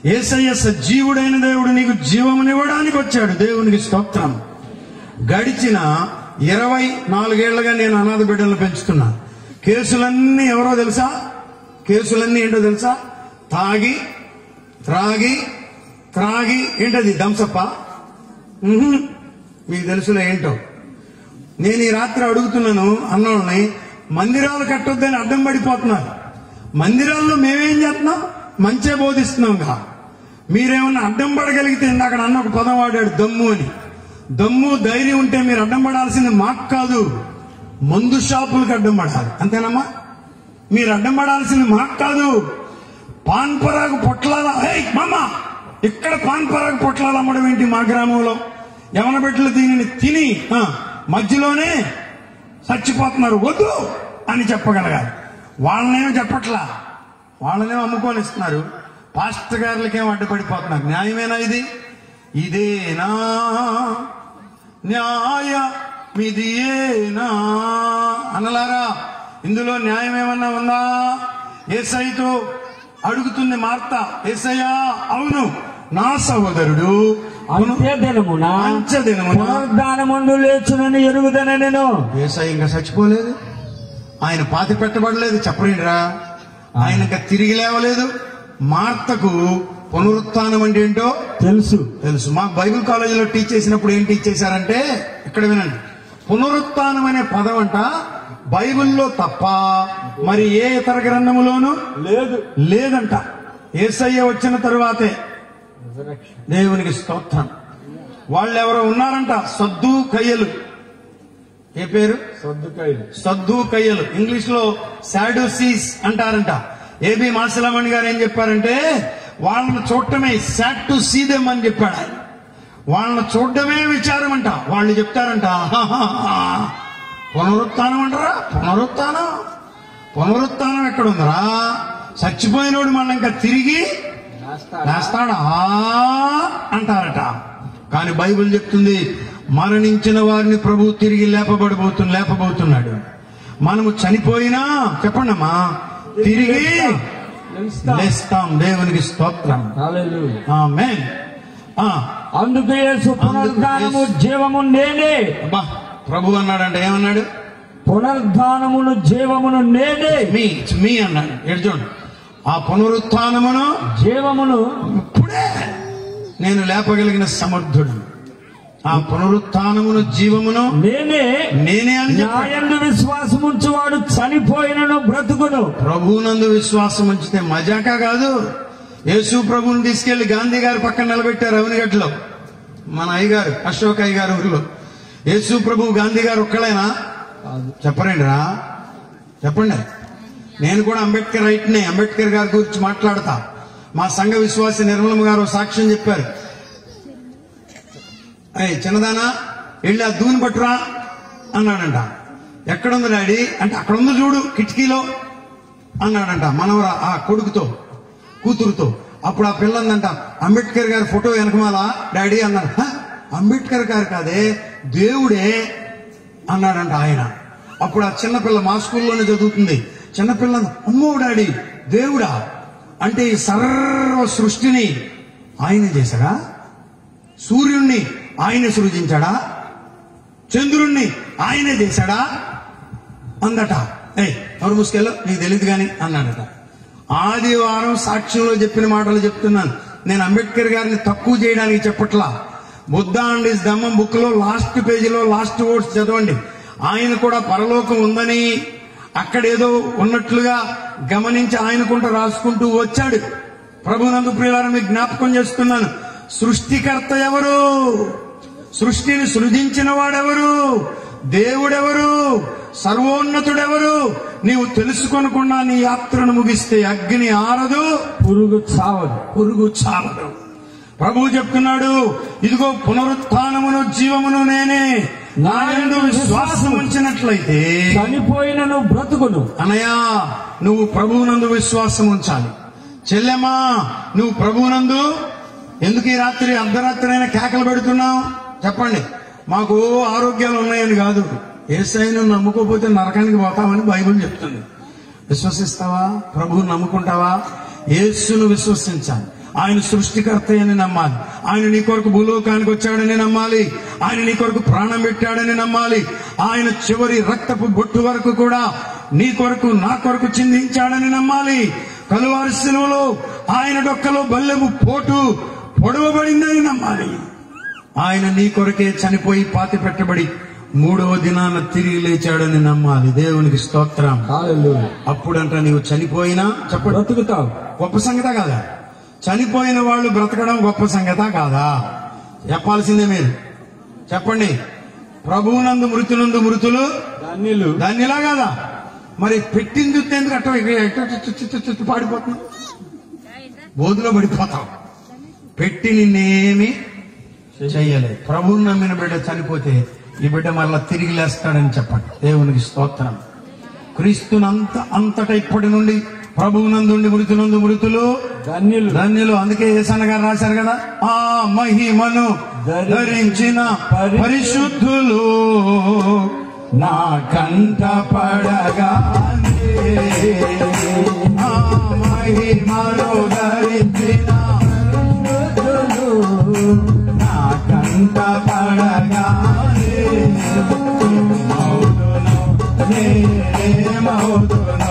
ఏసయ్య సజీవుడైన దేవుడు నీకు జీవమునివ్వడానికి వచ్చాడు దేవునికి స్తోత్రం గడిచిన ఇరవై నాలుగేళ్లుగా నేను అనాథ బిడ్డలను పెంచుతున్నా కేసులన్నీ ఎవరో తెలుసా కేసులన్నీ ఏంటో తెలుసా తాగి త్రాగి త్రాగి ఏంటది దంసప్ప ఉహుం. మీకు తెలుసులే ఏంటో నేను ఈ రాత్రి అడుగుతున్నాను అన్నోళ్ళని మందిరాలు కట్టొద్దని అడ్డం పడిపోతున్నారు మందిరాల్లో మేమేం చేస్తున్నాం మంచే బోధిస్తున్నాంగా మీరేమన్నా అడ్డం పడగలిగితే ఇందాక అన్న ఒక పదం వాడాడు దమ్ము అని దమ్ము ధైర్యం ఉంటే మీరు అడ్డం పడాల్సింది మాకు కాదు మందు షాపులకు అడ్డం పడాలి అంతేనమ్మా మీరు అడ్డం పడాల్సింది మాకు కాదు పాన్ పరాగు పొట్లాల ఏయ్ మామ ఇక్కడ పాన్ పరాగు పొట్లాలు అమ్మడం ఏంటి మా గ్రామంలో యవన బిడ్డలు దీనిని తిని ఆ, మధ్యలోనే చచ్చిపోతున్నారు వద్దు అని చెప్పగలగాలి వాళ్ళనేమో చెప్పట్లా వాళ్ళనేమో అమ్ముకొని ఇస్తున్నారు పాస్టర్ గారులకేమో అడ్డుపడిపోతున్నారు న్యాయమేనా ఇది ఇదేనా న్యాయ మిదియేనా అనలారా ఇందులో న్యాయం ఏమన్నా ఉందా ఏసైతో అడుగుతుంది మార్త ఏసయ్యా అవును నా సహోదరుడు అంత్య దినమున అంత్య దినమున పునరుద్ధానమందు లేచునని ఎరుగుదన నేను ఏసై ఇంకా చచ్చిపోలేదు ఆయన పాతి పెట్టబడలేదు చెప్పలేడురా ఆయన ఇంకా తిరిగి లేవలేదు మార్తకు పునరుత్థానం అంటే ఏంటో తెలుసు తెలుసు మాకు బైబిల్ కాలేజీలో టీచ్ చేసినప్పుడు ఏం టీచ్ చేశారంటే ఇక్కడ వినండి పునరుత్థానం అనే పదం అంట బైబిల్లో తప్ప మరి ఏ ఇతర గ్రంథములోనూ లేదు లేదంట ఏసయ్య వచ్చిన తరువాతే దేవునికి స్తోత్రం వాళ్ళు ఎవరో ఉన్నారంట సద్దు కయ్యలు ఏ పేరు సర్దుకాయలు సద్దు కయ్యలు ఇంగ్లీష్ లో సాడోసీస్ అంటారంట ఏబి మాసలమణి గారు ఏం చెప్పారంటే వాళ్ళని చూడటమే సాట్ టు సీ దెమ్ అని చెప్పాడు ఆయన వాళ్ళని చూడటమే విచారం అంట వాళ్ళు చెప్తారంట "ఆహాహా, పునరుత్థానం అంటారా పునరుత్థానం పునరుత్థానం ఎక్కడుందరా చచ్చిపోయినోడు మళ్ళీ ఇంకా తిరిగి లేస్తాడా అంటారట కానీ బైబిల్ చెప్తుంది మరణించిన వారిని ప్రభు తిరిగి లేపబడబోతు లేపబోతున్నాడు మనము చనిపోయినా చెప్పండమ్మా తిరిగి లేస్తాం దేవునికి స్తోత్రం హల్లెలూయా. ఆమేన్. ఆ అందుకు యేసు పునరుద్ధానము జీవము నేనే అబ్బా ప్రభు అన్నాడంటే ఏమన్నాడు పునరుద్ధానమును జీవమును నేనే మీ మీ అన్నాడు ఎడు చూడండి ఆ పునరుత్థానమును జీవమును ఇప్పుడే నేను లేపగలిగిన సమర్థుడు ఆ పునరుత్థానమును జీవమును నేనే నేనే అని చెప్పాడు నాయందు విశ్వాసముంచువాడు చనిపోయినను బ్రతుకును ప్రభువునందు విశ్వాసం ఉంచితే మజాకా కాదు యేసు ప్రభువుని తీసుకెళ్లి గాంధీ గారి పక్కన నిలబెట్టారు అవనిగట్లో మన అయ్యగారు అశోక్ అయ్య గారు ఊరిలో యేసు ప్రభు గాంధీ గారు ఒక్కలేనా చెప్పరండి రా చెప్పండి నేను కూడా అంబేద్కర్ రైట్నే అంబేద్కర్ గారి గురించి మాట్లాడతా మా సంఘ విశ్వాసి నిర్మలమ్మ గారు సాక్ష్యం చెప్పారు అయ్యి చిన్నదానా వెళ్ళి ఆ దూని పట్టురా అన్నాడంట ఎక్కడుంది డాడీ అంటే అక్కడ ఉంది చూడు కిటికీలో అన్నాడంట మనవరా ఆ కొడుకుతో కూతురుతో అప్పుడు ఆ పిల్లందంట అంబేద్కర్ గారి ఫోటో వెనకమాల డాడీ అన్నాడు "హ? అంబేద్కర్ గారు కాదే దేవుడే అన్నాడంట ఆయన అప్పుడు ఆ చిన్నపిల్ల మా స్కూల్లోనే చదువుతుంది చిన్నపిల్ల అంది, అమ్మో డాడీ దేవుడా అంటే ఈ సర్వ సృష్టిని ఆయన చేశాడా సూర్యుణ్ణి ఆయనే సృజించాడా చంద్రుణ్ణి ఆయనే చేశాడా అందట ఏ ఎవరు ముసుకెళ్ళు నీకు తెలియదు గాని అన్నాడట ఆదివారం సాక్ష్యంలో చెప్పిన మాటలు చెప్తున్నాను నేను అంబేద్కర్ గారిని తక్కువ చేయడానికి చెప్పట్లా Buddha and his Dhamma book లో లాస్ట్ పేజీలో లాస్ట్ వర్డ్స్ చదవండి ఆయన కూడా పరలోకం ఉందని అక్కడేదో ఉన్నట్లుగా గమనించి ఆయనకుంటూ రాసుకుంటూ వచ్చాడు ప్రభునందు ప్రియులారా మీకు జ్ఞాపకం చేస్తున్నాను సృష్టికర్త ఎవరు సృష్టిని సృజించిన వాడెవరు దేవుడెవరు సర్వోన్నతుడెవరు నీవు తెలుసుకొనకుండా నీ యాత్రను ముగిస్తే అగ్ని ఆరదు పురుగు చావదు పురుగు చావదు ప్రభువు చెప్తున్నాడు ఇదిగో పునరుత్థానమును జీవమును నేనే నా యందు విశ్వాసం ఉంచినట్లయితే చనిపోయినను బ్రతుకును అనయా నువ్వు ప్రభువునందు విశ్వాసం ఉంచాలి చెల్లెమ్మా నువ్వు ప్రభువునందు ఎందుకు ఈ రాత్రి అర్ధరాత్రి అయినా కేకలు పెడుతున్నావు చెప్పండి మాకు ఆరోగ్యాలు ఉన్నాయని కాదు ఏసైను నమ్ముకోపోతే నరకానికి పోతామని బైబిల్ చెప్తుంది విశ్వసిస్తావా ప్రభువుని నమ్ముకుంటావా యేసును విశ్వసించాలి ఆయన సృష్టికర్త అని నమ్మాలి ఆయన నీ కొరకు భూలోకానికి వచ్చాడని నమ్మాలి ఆయన నీ కొరకు ప్రాణం పెట్టాడని నమ్మాలి ఆయన చివరి రక్తపు బొట్టు వరకు కూడా నీ కొరకు నా కొరకు చిందించాడని నమ్మాలి కలువారి శిలువలో ఆయన డొక్కలో బల్లెము పోటు పొడవబడిందని నమ్మాలి ఆయన నీ కొరకే చనిపోయి పాతి పెట్టబడి మూడవ దినాన తిరిగి లేచాడని నమ్మాలి దేవునికి స్తోత్రం అప్పుడంట నీవు చనిపోయినా చెప్పండి బ్రతుకుతావు గొప్ప సంగత కాదా చనిపోయిన వాళ్ళు బ్రతకడం గొప్ప సంగత కాదా చెప్పాల్సిందే మీరు చెప్పండి ప్రభువునందు మృతులందు మృతులు ధన్యులు దాన్నిలా కాదా మరి పెట్టింది చూస్తే ఎందుకు అట్ట ఇక్కడ ఎట్ట చుట్టూ చుట్టూ చుట్టూ పాడిపోతున్నావు బోధులో పడిపోతావు పెట్టి నిన్నేమి చెయ్యలేదు ప్రభువు నమ్మిన బిడ్డ చనిపోతే ఈ బిడ్డ మరలా తిరిగి లేస్తాడని చెప్పండి దేవునికి స్తోత్రం క్రీస్తునంత అంతట ఇప్పటి నుండి ప్రభువునందుండి మృతునందు మృతులు ధన్యులు ధన్యులు అందుకే ఏసన్న గారు రాశారు కదా ఆ మహిమను ధరించిన పరిశుద్ధులు నా కంట పడగానే ఆ మహిమను ధరించిన పరిశుద్ధులు నా కంట పడగానే మౌదును నేనే మౌదును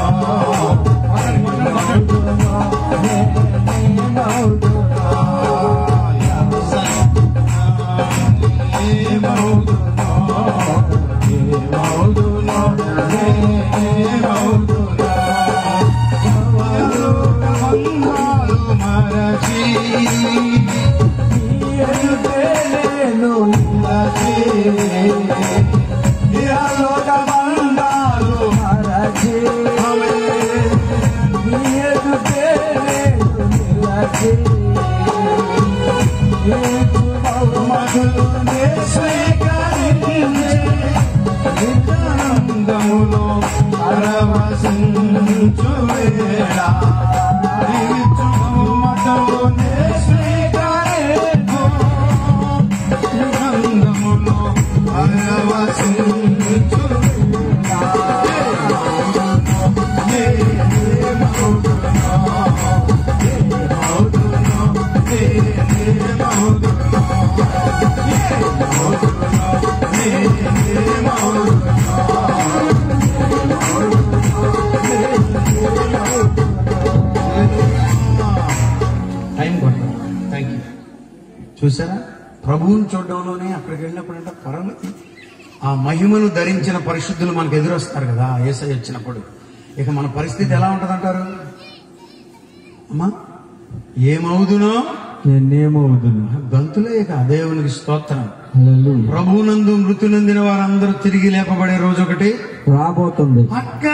టైం కొట్టాలి థ్యాంక్ యూ చూసారా ప్రభువుని చూడడంలోనే అక్కడికి వెళ్ళినప్పుడంటే పరమతి ఆ మహిమను ధరించిన పరిశుద్ధులు మనకు ఎదురొస్తారు కదా ఏసై వచ్చినప్పుడు ఇక మన పరిస్థితి ఎలా ఉంటదంటారు అమ్మా ఏమవుదునో నేనేమవుదును గంతులే ఇక దేవునికి స్తోత్రం హల్లెలూయా. ప్రభువునందు మృతి నొందిన వారందరూ తిరిగి లేపబడే రోజు ఒకటి రాబోతుంది అక్క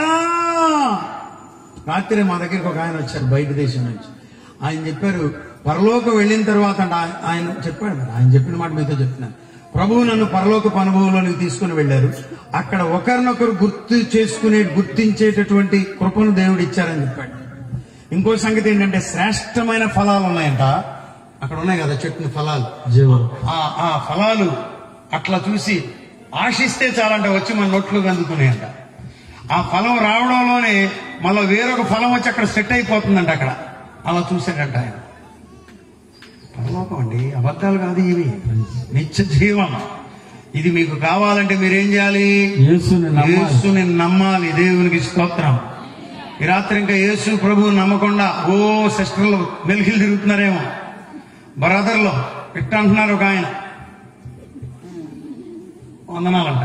రాత్రి మా దగ్గరికి ఒక ఆయన వచ్చారు బయట దేశం నుంచి ఆయన చెప్పారు పరలోక వెళ్ళిన తర్వాత అంట ఆయ- ఆయన చెప్పాడు మరి ఆయన చెప్పిన మాట మీతో చెప్తున్నాను ప్రభువు నన్ను పరలోక అనుభవంలోనికి తీసుకుని వెళ్ళారు అక్కడ ఒకరినొకరు గుర్తు చేసుకునే గుర్తించేటటువంటి కృపను దేవుడు ఇచ్చారని చెప్పాడు ఇంకో సంగతి ఏంటంటే శ్రేష్టమైన ఫలాలు ఉన్నాయంట అక్కడ ఉన్నాయి కదా చెట్టుని ఫలాలు జీవం ఆ ఆ ఫలాలు అట్లా చూసి ఆశిస్తే చాలంట వచ్చి మన నోట్లు అందుకున్నాయంట ఆ ఫలం రావడంలోనే మళ్ళీ వేరొక ఫలం వచ్చి అక్కడ సెట్ అయిపోతుందంట అక్కడ అలా చూసాడంట ఆయన పరలోకం అండి అబద్ధాలు కాదు ఇవి నిత్య జీవం ఇది మీకు కావాలంటే మీరేం చేయాలి యేసుని నమ్మాలి యేసుని నమ్మాలి దేవునికి స్తోత్రం ఈ రాత్రి ఇంకా యేసు ప్రభు నమ్మకుండా ఓ సిస్టర్లు మెలికిలు తిరుగుతున్నారేమో బ్రదర్లు ఇట్ట అంటున్నారు ఒక ఆయన వందనాలంట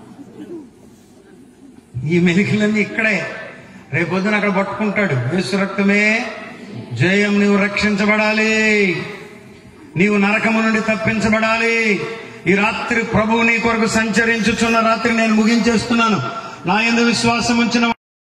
ఈ మెలికలన్నీ ఇక్కడే రేపొద్దున అక్కడ పట్టుకుంటాడు యేసు రక్తమే జయం నీవు రక్షించబడాలి నీవు నరకము నుండి తప్పించబడాలి ఈ రాత్రి ప్రభువు నీ కొరకు సంచరించుచున్న రాత్రి నేను ముగించేస్తున్నాను నా ఎందు విశ్వాసం ఉంచిన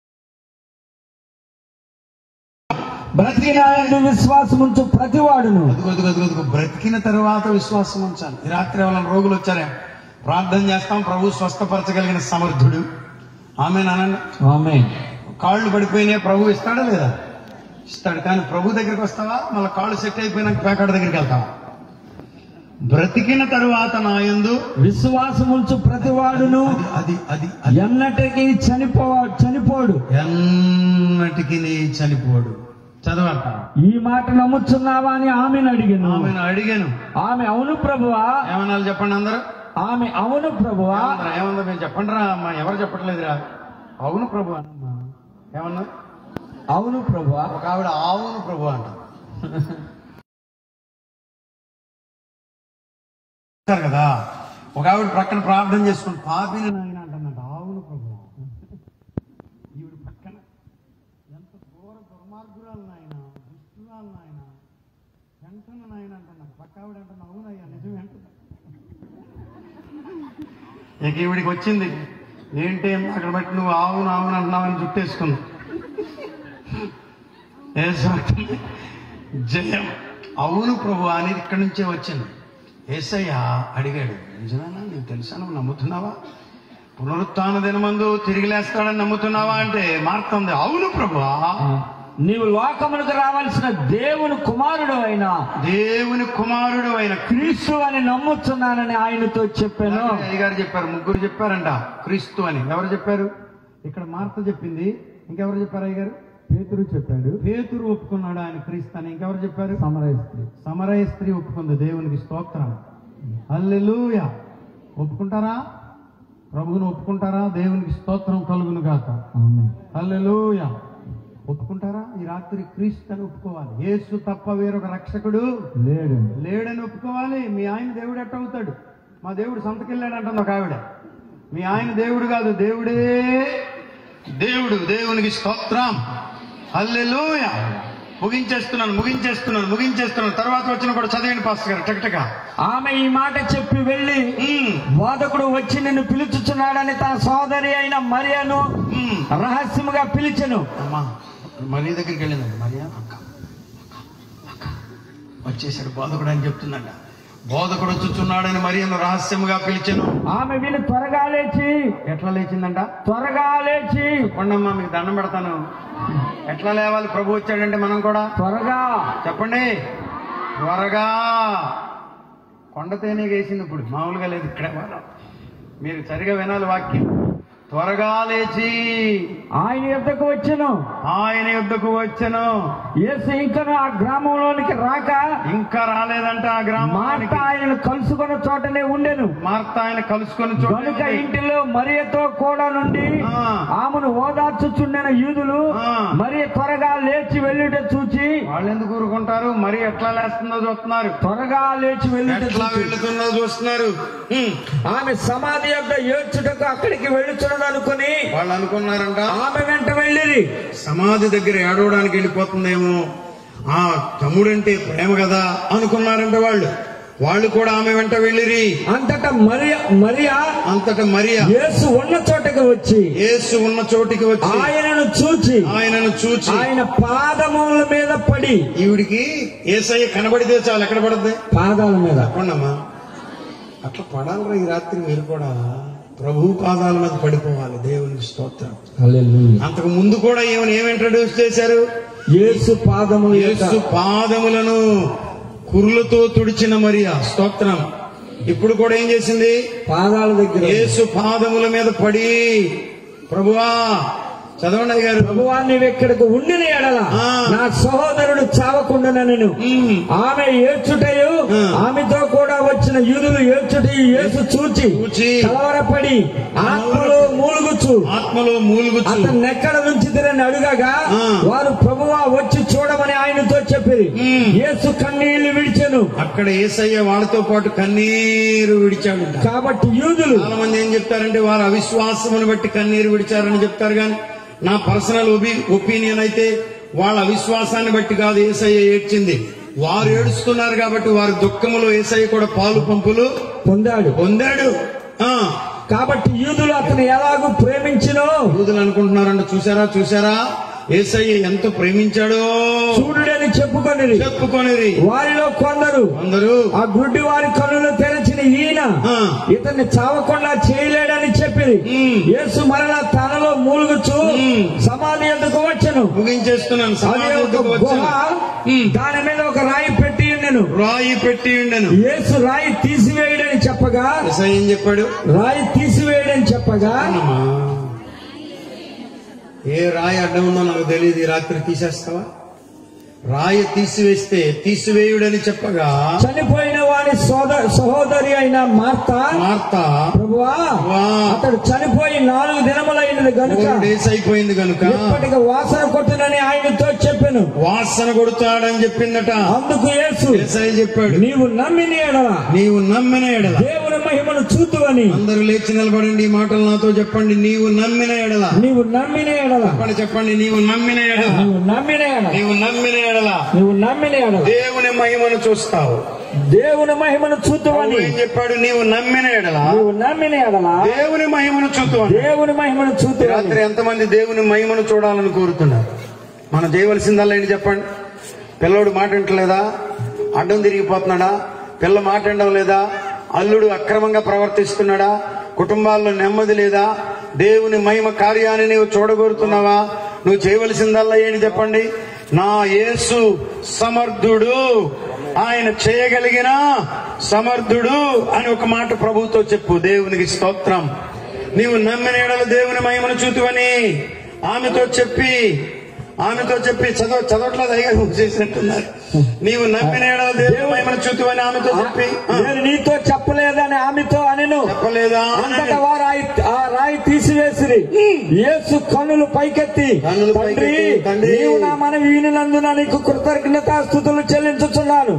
బ్రతికిన ఆయన విశ్వాసం ఉంచు ప్రతివాడును అదుగు అదుగు అదుగు అదుగు బ్రతికిన తర్వాత విశ్వాసం ఉంచాలి ఈ రాత్రి ఎవరైనా రోగులు వచ్చారే ప్రార్థన చేస్తాం ప్రభు స్వస్థపరచగలిగిన సమర్థుడు ఆమె నాన్న ఆమె కాళ్ళు పడిపోయినాయి ప్రభు ఇస్తాడా లేదా ఇస్తాడు కానీ ప్రభు దగ్గరికి వస్తావా మళ్ళీ కాళ్ళు సెట్ అయిపోయినాక పేకాడ దగ్గరికి వెళ్తావా బ్రతికిన తరువాత నా యందు విశ్వాసం ఉంచు ప్రతివాడును అది అది అది ఎన్నటికీ చనిపో చనిపోడు ఎన్నటికి నీ చనిపోడు చదవంట ఈ మాట నమ్ముచున్నావా అని ఆమెను అడిగాను ఆమెను అడిగాను ఆమె అవును ప్రభువా ఏమన్నా చెప్పండి అందరూ ఆమె అవును ప్రభువా ఏమన్నా ఏమన్నా మీరు చెప్పండి రా అమ్మా ఎవరు చెప్పట్లేదురా అవును ప్రభు అన్నమ్మా ఏమన్నా అవును ప్రభువా ఒక ఆవిడ అవును ప్రభు అంట అంటారు కదా ఒక ఆవిడ ప్రక్కన ప్రార్థన చేసుకుని పాపిని నాయన అంటున్నట్టు అవును ప్రభు ఈవిడ పక్కన ఎంత ఘోర దుర్మార్గురాలు నాయన దుష్టురాలు నాయన వెంటన నాయన అంటున్నాడు పక్క ఆవిడ అంటున్నా అవునయ్యా నిజమే అంటున్నా ఇక ఈవిడికి వచ్చింది ఏంటి అక్కడ బట్టి నువ్వు అవును అవును అంటున్నావని చుట్టేసుకుంది ఏసవుతుంది జయం అవును ప్రభు అనేది ఇక్కడి నుంచే వచ్చింది ఏసయ్య అడిగాడు నిజమేనా నీకు తెలుసా నువ్వు నమ్ముతున్నావా పునరుత్న దినమందు తిరిగి లేస్తాడని నమ్ముతున్నావా అంటే మార్తుంది అవును ప్రభు నీవు లోకమునకు రావాల్సిన దేవుని కుమారుడు అయిన దేవుని కుమారుడు అయిన క్రీస్తు అని నమ్ముచున్నానని ఆయనతో చెప్పాను అయ్యగారు చెప్పారు ముగ్గురు చెప్పారంట క్రీస్తు అని ఎవరు చెప్పారు ఇక్కడ మార్త చెప్పింది ఇంకెవరు చెప్పారు అయ్యగారు పేతురు చెప్పాడు పేతురు ఒప్పుకున్నాడు ఆయన క్రీస్తు అని ఇంకెవరు చెప్పారు సమరయిస్తుంది సమరయ స్త్రీ ఒప్పుకుంది దేవునికి స్తోత్రం హల్లెలూయ ఒప్పుకుంటారా ప్రభువును ఒప్పుకుంటారా దేవునికి స్తోత్రం కలుగును గాక ఆమె హల్లెలూయ ఒప్పుకుంటారా ఈ రాత్రి క్రీస్తు అని ఒప్పుకోవాలి యేసు తప్ప వేరొక రక్షకుడు లేడు లేడని ఒప్పుకోవాలి మీ ఆయన దేవుడు ఎట్ట అవుతాడు మా దేవుడు సంతకెళ్ళాడంటుంది ఒక ఆవిడ మీ ఆయన దేవుడు కాదు దేవుడే దేవుడు దేవునికి స్తోత్రం హల్లెలూయ ముగించేస్తున్నాను ముగించేస్తున్నాను ముగించేస్తున్నాను తర్వాత వచ్చిన కూడా చదివండి పాస్టర్ గారు టకటక ఆమె ఈ మాట చెప్పి వెళ్ళి బోధకుడు వచ్చి నిన్ను పిలుచుచున్నాడని తన సోదరి అయిన మరియను రహస్యముగా పిలిచెను అమ్మా మరి దగ్గరికి వెళ్ళిందండి మరియా అక్క అక్క, వచ్చేసాడు బోధకుడు అని చెప్తుందంట బోధకుడు వచ్చుచున్నాడని మరియను రహస్యముగా పిలిచాను ఆమె విని త్వరగా లేచి ఎట్లా లేచిందంట త్వరగా లేచి చెప్పండమ్మా మీకు దండం పెడతాను ఎట్లా లేవాలి ప్రభు వచ్చాడంటే మనం కూడా త్వరగా చెప్పండి త్వరగా కొండ తేనె వేసింది ఇప్పుడు మామూలుగా లేదు ఇక్కడే వాళ్ళం మీరు సరిగా వినాలి వాక్యం త్వరగా లేచి ఆయన యొద్దకు వచ్చెను ఆయన యుద్ధకు వచ్చను యేసు ఇంకను ఆ గ్రామంలోనికి రాక ఇంకా రాలేదంట ఆ మార్త గ్రామానికి ఆయనను కలుసుకున్న చోటనే ఉండెను మార్త ఆయన కలుసుకొని కనుక చూడండి ఇంటిలో మరియతో కూడా నుండి ఆ. ఆమెను ఓదార్చుచుండిన యూదులు ఆ. మరి త్వరగా లేచి వెళ్ళుట చూచి వాళ్ళు ఎందుకు ఊరుకుంటారు మరి ఎట్లా లేస్తుందో చూస్తున్నారు త్వరగా లేచి వెళ్ళుట ఎట్లా చూచి వెళ్తుందో చూస్తున్నారు హ్మ్. ఆమె సమాధి యొక్క ఏడ్చుటకు అక్కడికి వెళ్ళుచున్నది అనుకుని వాళ్ళు అనుకున్నారంట ఆమె వెంట వెళ్ళిరి సమాధి దగ్గర ఏడవడానికి వెళ్ళిపోతుందేమో ఆ తమ్ముడంటే ప్రేమ కదా అనుకున్నారంట వాళ్ళు వాళ్ళు కూడా ఆమె వెంట వెళ్ళిరి అంతటా మరియ మరియా అంతటా మరియా యేసు ఉన్న చోటకి వచ్చి యేసు ఉన్న చోటికి వచ్చి ఆయనను చూచి ఆయనను చూచి ఆయన పాదముల మీద పడి ఈవిడికి ఏసయ్య కనబడితే చాలు ఎక్కడ పడద్ది పాదాల మీద చెప్పండమ్మా అట్లా పడాలరా ఈ రాత్రి మీరు కూడా ప్రభు పాదాల మీద పడిపోవాలి దేవునికి స్తోత్రం అంతకు ముందు కూడా ఏమని ఏమి ఇంట్రడ్యూస్ చేశారు యేసు పాదముల యేసు యొక్క పాదములను కుర్లతో తుడిచిన మరియా స్తోత్రం ఇప్పుడు కూడా ఏం చేసింది పాదాల దగ్గర యేసు పాదముల మీద పడి ప్రభువా చదవండి అయ్య గారు ప్రభువా నీవు ఇక్కడికి ఉండిన ఎడల ఆ. నా సహోదరుడు చావకుండా నేను ఉమ్. ఆమె ఏడ్చుటయు ఆ. ఆమెతో కూడా వచ్చిన యూదులు ఏడ్చుటయు యేసు చూచి చూచి కలవరపడి ఆత్మలో మూలుగుచు ఆత్మలో మూలుగుచు అతన్ని ఎక్కడ ఉంచిదిరని అడుగగా ఆ. వారు ప్రభువా వచ్చి చూడమని ఆయనతో చెప్పిరి ఉమ్. యేసు కన్నీళ్లు విడిచెను అక్కడ ఏసయ్య వాళ్ళతో పాటు కన్నీరు విడిచాడు కాబట్టి యూదులు చాలా మంది ఏం చెప్తారంటే వారు అవిశ్వాసమును బట్టి కన్నీరు విడిచారని చెప్తారు కానీ నా పర్సనల్ ఒపీనియన్ అయితే వాళ్ళ అవిశ్వాసాన్ని బట్టి కాదు ఏసయ్య ఏడ్చింది వారు ఏడుస్తున్నారు కాబట్టి వారి దుఃఖములో ఏసయ్య కూడా పాలు పంపులు పొందాడు పొందాడు ఆ కాబట్టి యూదులు అతను ఎలాగూ ప్రేమించినో యూదులు అనుకుంటున్నారంట చూసారా చూసారా ఏసయ్య ఎంత ప్రేమించాడో చూడుడని చెప్పుకొని చెప్పుకొనిది వారిలో కొందరు అందరూ ఆ గుడ్డి వారి కన్నులు తెరచిన ఈయన ఆ. ఇతన్ని చావకుండా చేయలేడని చెప్పి ఉమ్. యేసు మరలా తనలో మూలుగుచు ఉమ్. సమాధి ఎందుకు వచ్చను ముగించేస్తున్నాను అది సమాధి ఒక వద్దకు గుహ వచ్చాను ఉమ్. దాని మీద ఒక రాయి పెట్టి ఉండెను రాయి పెట్టి ఉండెను యేసు రాయి తీసివేయడని చెప్పగా ఏసయ్య ఏం చెప్పాడు రాయి తీసివేయడని చెప్పగా అవునమ్మా. ఏ రాయి అడ్డం ఉందో నాకు తెలియదు ఈ రాత్రి తీసేస్తావా రాయి తీసివేస్తే తీసివేయుడని చెప్పగా చనిపోయిన వారి సోదర సహోదరి అయిన మార్త మార్త ప్రభువా ప్రభువా, అతడు చనిపోయి నాలుగు దినములైనది గనుక ఫోర్ డేస్ అయిపోయింది కనుక ఇప్పటికి వాసన కొట్టునని ఆయనతో చెప్పాను వాసన కొడుతాడని చెప్పిందట అందుకు యేసు యేసయ్య చెప్పాడు నీవు నమ్మిన ఎడల నీవు నమ్మిన ఎడల దేవుని మహిమను చూతువని అందరూ లేచి నిలబడండి ఈ మాటలు నాతో చెప్పండి నీవు నమ్మిన ఎడల నీవు నమ్మిన ఎడల చెప్పండి చెప్పండి నీవు నమ్మిన ఎడల నీవు నమ్మిన ఎడల నీవు నమ్మిన ఎడల నువ్వు నమ్మిన ఎడల దేవుని మహిమను చూస్తావు దేవుని మహిమను ప్రభు చూతువని ఏం చెప్పాడు నీవు నమ్మిన ఎడల నువ్వు నమ్మిన ఎడల దేవుని మహిమను చూద్దాం దేవుని మహిమను చూతువని రాత్రి ఎంతమంది దేవుని మహిమను చూడాలని కోరుతున్నారు మనం చేయవలసిందల్లా ఏంటి చెప్పండి పిల్లోడు మాట వింటలేదా అడ్డం తిరిగిపోతున్నాడా పిల్ల మాట వినడం లేదా అల్లుడు అక్రమంగా ప్రవర్తిస్తున్నాడా కుటుంబాల్లో నెమ్మది లేదా దేవుని మహిమ కార్యాన్ని నీవు చూడగోరుతున్నావా నువ్వు చేయవలసిందల్లా ఏంటి చెప్పండి నా యేసు సమర్థుడు ఆయన చేయగలిగిన సమర్థుడు అని ఒక మాట ప్రభుతో చెప్పు దేవునికి స్తోత్రం నీవు నమ్మిన ఎడల దేవుని మహిమను చూతువని ఆమెతో చెప్పి ఆమెతో చెప్పి చదవ చదవట్లేదు అయ్యా నువ్వు చేసినట్టున్నారు నీవు నమ్మిన ఎడల దేవుని మహిమను చూతువని ఆమెతో చెప్పి ఆ, నేను నీతో చెప్పలేదని ఆమెతో అనెను చెప్పలేదా అంతటా వారు ఆ- ఆ రాయి తీసివేసిరి యేసు కన్నులు పైకెత్తి కన్నులు తండ్రి పైకెత్తి, తండ్రి, నీవు నా మనవి వినినందున నీకు కృతజ్ఞతాస్థుతులు చెల్లించుచున్నాను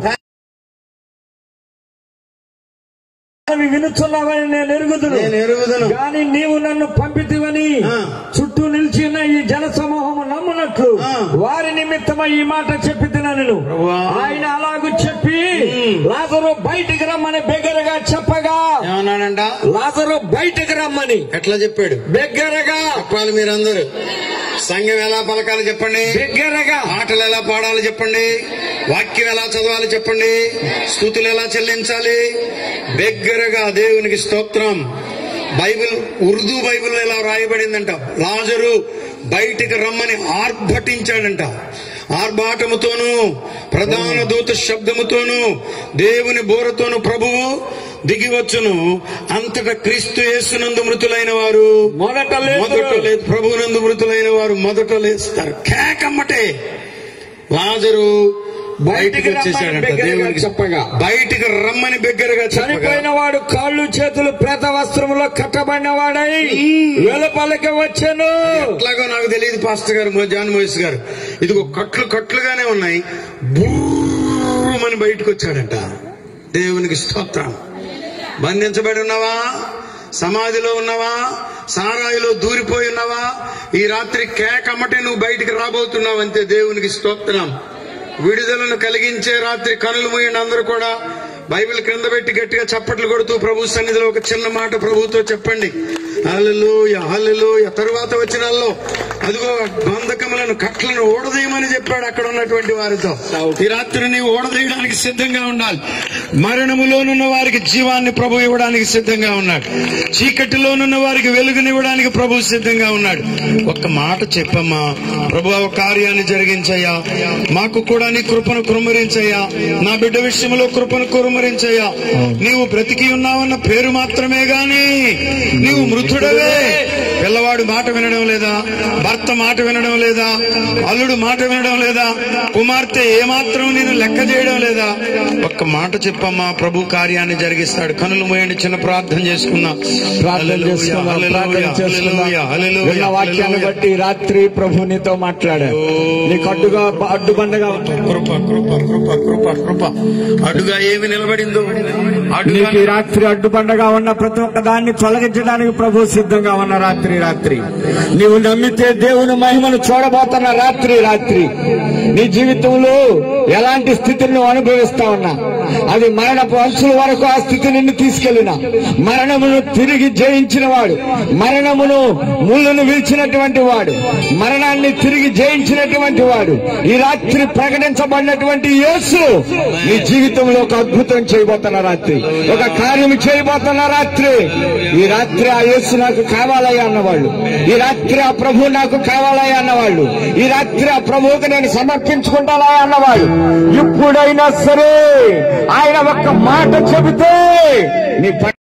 మనవి వినుచున్నావని నేను ఎరుగుదును నేను ఎరుగుదును కానీ నీవు నన్ను పంపితివని ఆ. చుట్టూ నిలిచి ఉన్న ఈ జన సమూహము నమ్మునట్లు ఆ. వారి నిమిత్తమై ఈ మాట చెప్పి తినను ప్రభువా. ఆయన అలాగూ చెప్పి లాజరు బయటికి రమ్మని బిగ్గరగా చెప్పగా ఏమన్నాడంట లాజరు బయటికి రమ్మని ఎట్లా చెప్పాడు బిగ్గరగా చెప్పాలి మీరందరూ సంఘం ఎలా పలకాలి చెప్పండి బిగ్గరగా పాటలు ఎలా పాడాలి చెప్పండి వాక్యం ఎలా చదవాలి చెప్పండి స్థుతులు ఎలా చెల్లించాలి దగ్గరగా దేవునికి స్తోత్రం బైబిల్ ఉర్దూ బైబిల్ ఎలా రాయబడిందంట లాజరు బయటికి రమ్మని ఆర్భటించాడంట ఆర్భాటముతోనూ ప్రధాన దూత శబ్దముతోనూ దేవుని బోరతోనూ ప్రభువు దిగివచ్చును అంతటా క్రీస్తు యేసునందు మృతులైన వారు మొదట లేదురు. మొదట లేదు ప్రభువునందు మృతులైన వారు మొదట లేస్తారు కేకమ్మటే లాజరు బయటికి వచ్చేసాడంట బిగ్గరగా దేవునికి చెప్పగా. బయటికి రమ్మని బిగ్గరగా చెప్పగా చనిపోయిన వాడు కాళ్ళు చేతులు ప్రేత వస్త్రములో కట్టబడిన వాడై వెలుపలికి వచ్చాను ఎట్లాగో నాకు తెలియదు పాస్టర్ గారు మో- జాన్ మోయిస్ గారు ఇదిగో కట్లు కట్లుగానే ఉన్నాయి బూమని బయటకు వచ్చాడంట దేవునికి స్తోత్రం బంధించబడి ఉన్నావా సమాధిలో ఉన్నావా సారాయిలో దూరిపోయి ఉన్నావా ఈ రాత్రి కేకమ్మటే నువ్వు బయటికి రాబోతున్నావు అంతే దేవునికి స్తోత్రం విడుదలను కలిగించే రాత్రి కనులు మూయండి అందరూ కూడా బైబిల్ క్రింద పెట్టి గట్టిగా చప్పట్లు కొడుతూ ప్రభు సన్నిధిలో ఒక చిన్న మాట ప్రభుతో చెప్పండి హల్లెలూయ హల్లెలూయ తరువాత వచ్చినాల్లో అదిగో బంధకములను కట్లను ఓడదీయమని చెప్పాడు అక్కడ ఉన్నటువంటి వారితో ఈ రాత్రి నీవు ఓడదీయడానికి సిద్ధంగా ఉండాలి మరణములోనున్న వారికి జీవాన్ని ప్రభు ఇవ్వడానికి సిద్ధంగా ఉన్నాడు చీకటిలోనున్న వారికి వెలుగునివ్వడానికి ప్రభు సిద్ధంగా ఉన్నాడు ఒక్క మాట చెప్పమ్మా ప్రభు ఒక కార్యాన్ని జరిగించయ్యా మాకు కూడా నీ కృపను కురుమరించయ్యా నా బిడ్డ విషయంలో కృపను కురుమరించయ్యా నీవు బ్రతికి ఉన్నావన్న పేరు మాత్రమే గాని నీవు మృతుడవే పిల్లవాడు మాట వినడం లేదా భర్త మాట వినడం లేదా అల్లుడు మాట వినడం లేదా కుమార్తె ఏమాత్రం నేను లెక్క చేయడం లేదా ఒక్క మాట చెప్పమ్మా ప్రభు కార్యాన్ని జరిగిస్తాడు కనులు మూయండి చిన్న ప్రార్థన చేసుకున్నా ప్రార్థన చేసుకుందాం, ప్రార్థన చేసుకుందాం. హల్లెలూయా, హల్లెలూయా, విన్న వాక్యాన్ని హల్లెలూయా. బట్టి రాత్రి ప్రభు నీతో మాట్లాడాడు నీకు అడ్డుగా అడ్డుబండగా కృప కృప కృప కృప కృప అడుగా ఏమి నిలబడిందో అడుగా నీకు ఈ రాత్రి అడ్డుబండగా ఉన్న ప్రతి ఒక్క దాన్ని తొలగించడానికి ప్రభు సిద్ధంగా ఉన్న రాత్రి రాత్రి నీవు నమ్మితే దేవుని మహిమను చూడబోతున్న రాత్రి రాత్రి నీ జీవితంలో ఎలాంటి స్థితిని నువ్వు అనుభవిస్తా ఉన్నా అది మరణపు అంచుల వరకు ఆ స్థితి నిన్ను తీసుకెళ్లిన మరణమును తిరిగి జయించిన వాడు మరణమును ముళ్ళను విరిచినటువంటి వాడు మరణాన్ని తిరిగి జయించినటువంటి వాడు ఈ రాత్రి ప్రకటించబడినటువంటి యేసు నీ జీవితంలో ఒక అద్భుతం చేయబోతున్న రాత్రి ఒక కార్యం చేయబోతున్న రాత్రి ఈ రాత్రి ఆ యేసు నాకు కావాలయ్యా అన్నవాళ్ళు ఈ రాత్రి ఆ ప్రభు నాకు కావాలయ్యా అన్నవాళ్ళు ఈ రాత్రి ఆ ప్రభువుకి నేను సమర్పించుకుంటానా అన్నవాళ్ళు ఇప్పుడైనా సరే ఆయన ఒక్క మాట చెబితే నీ ప-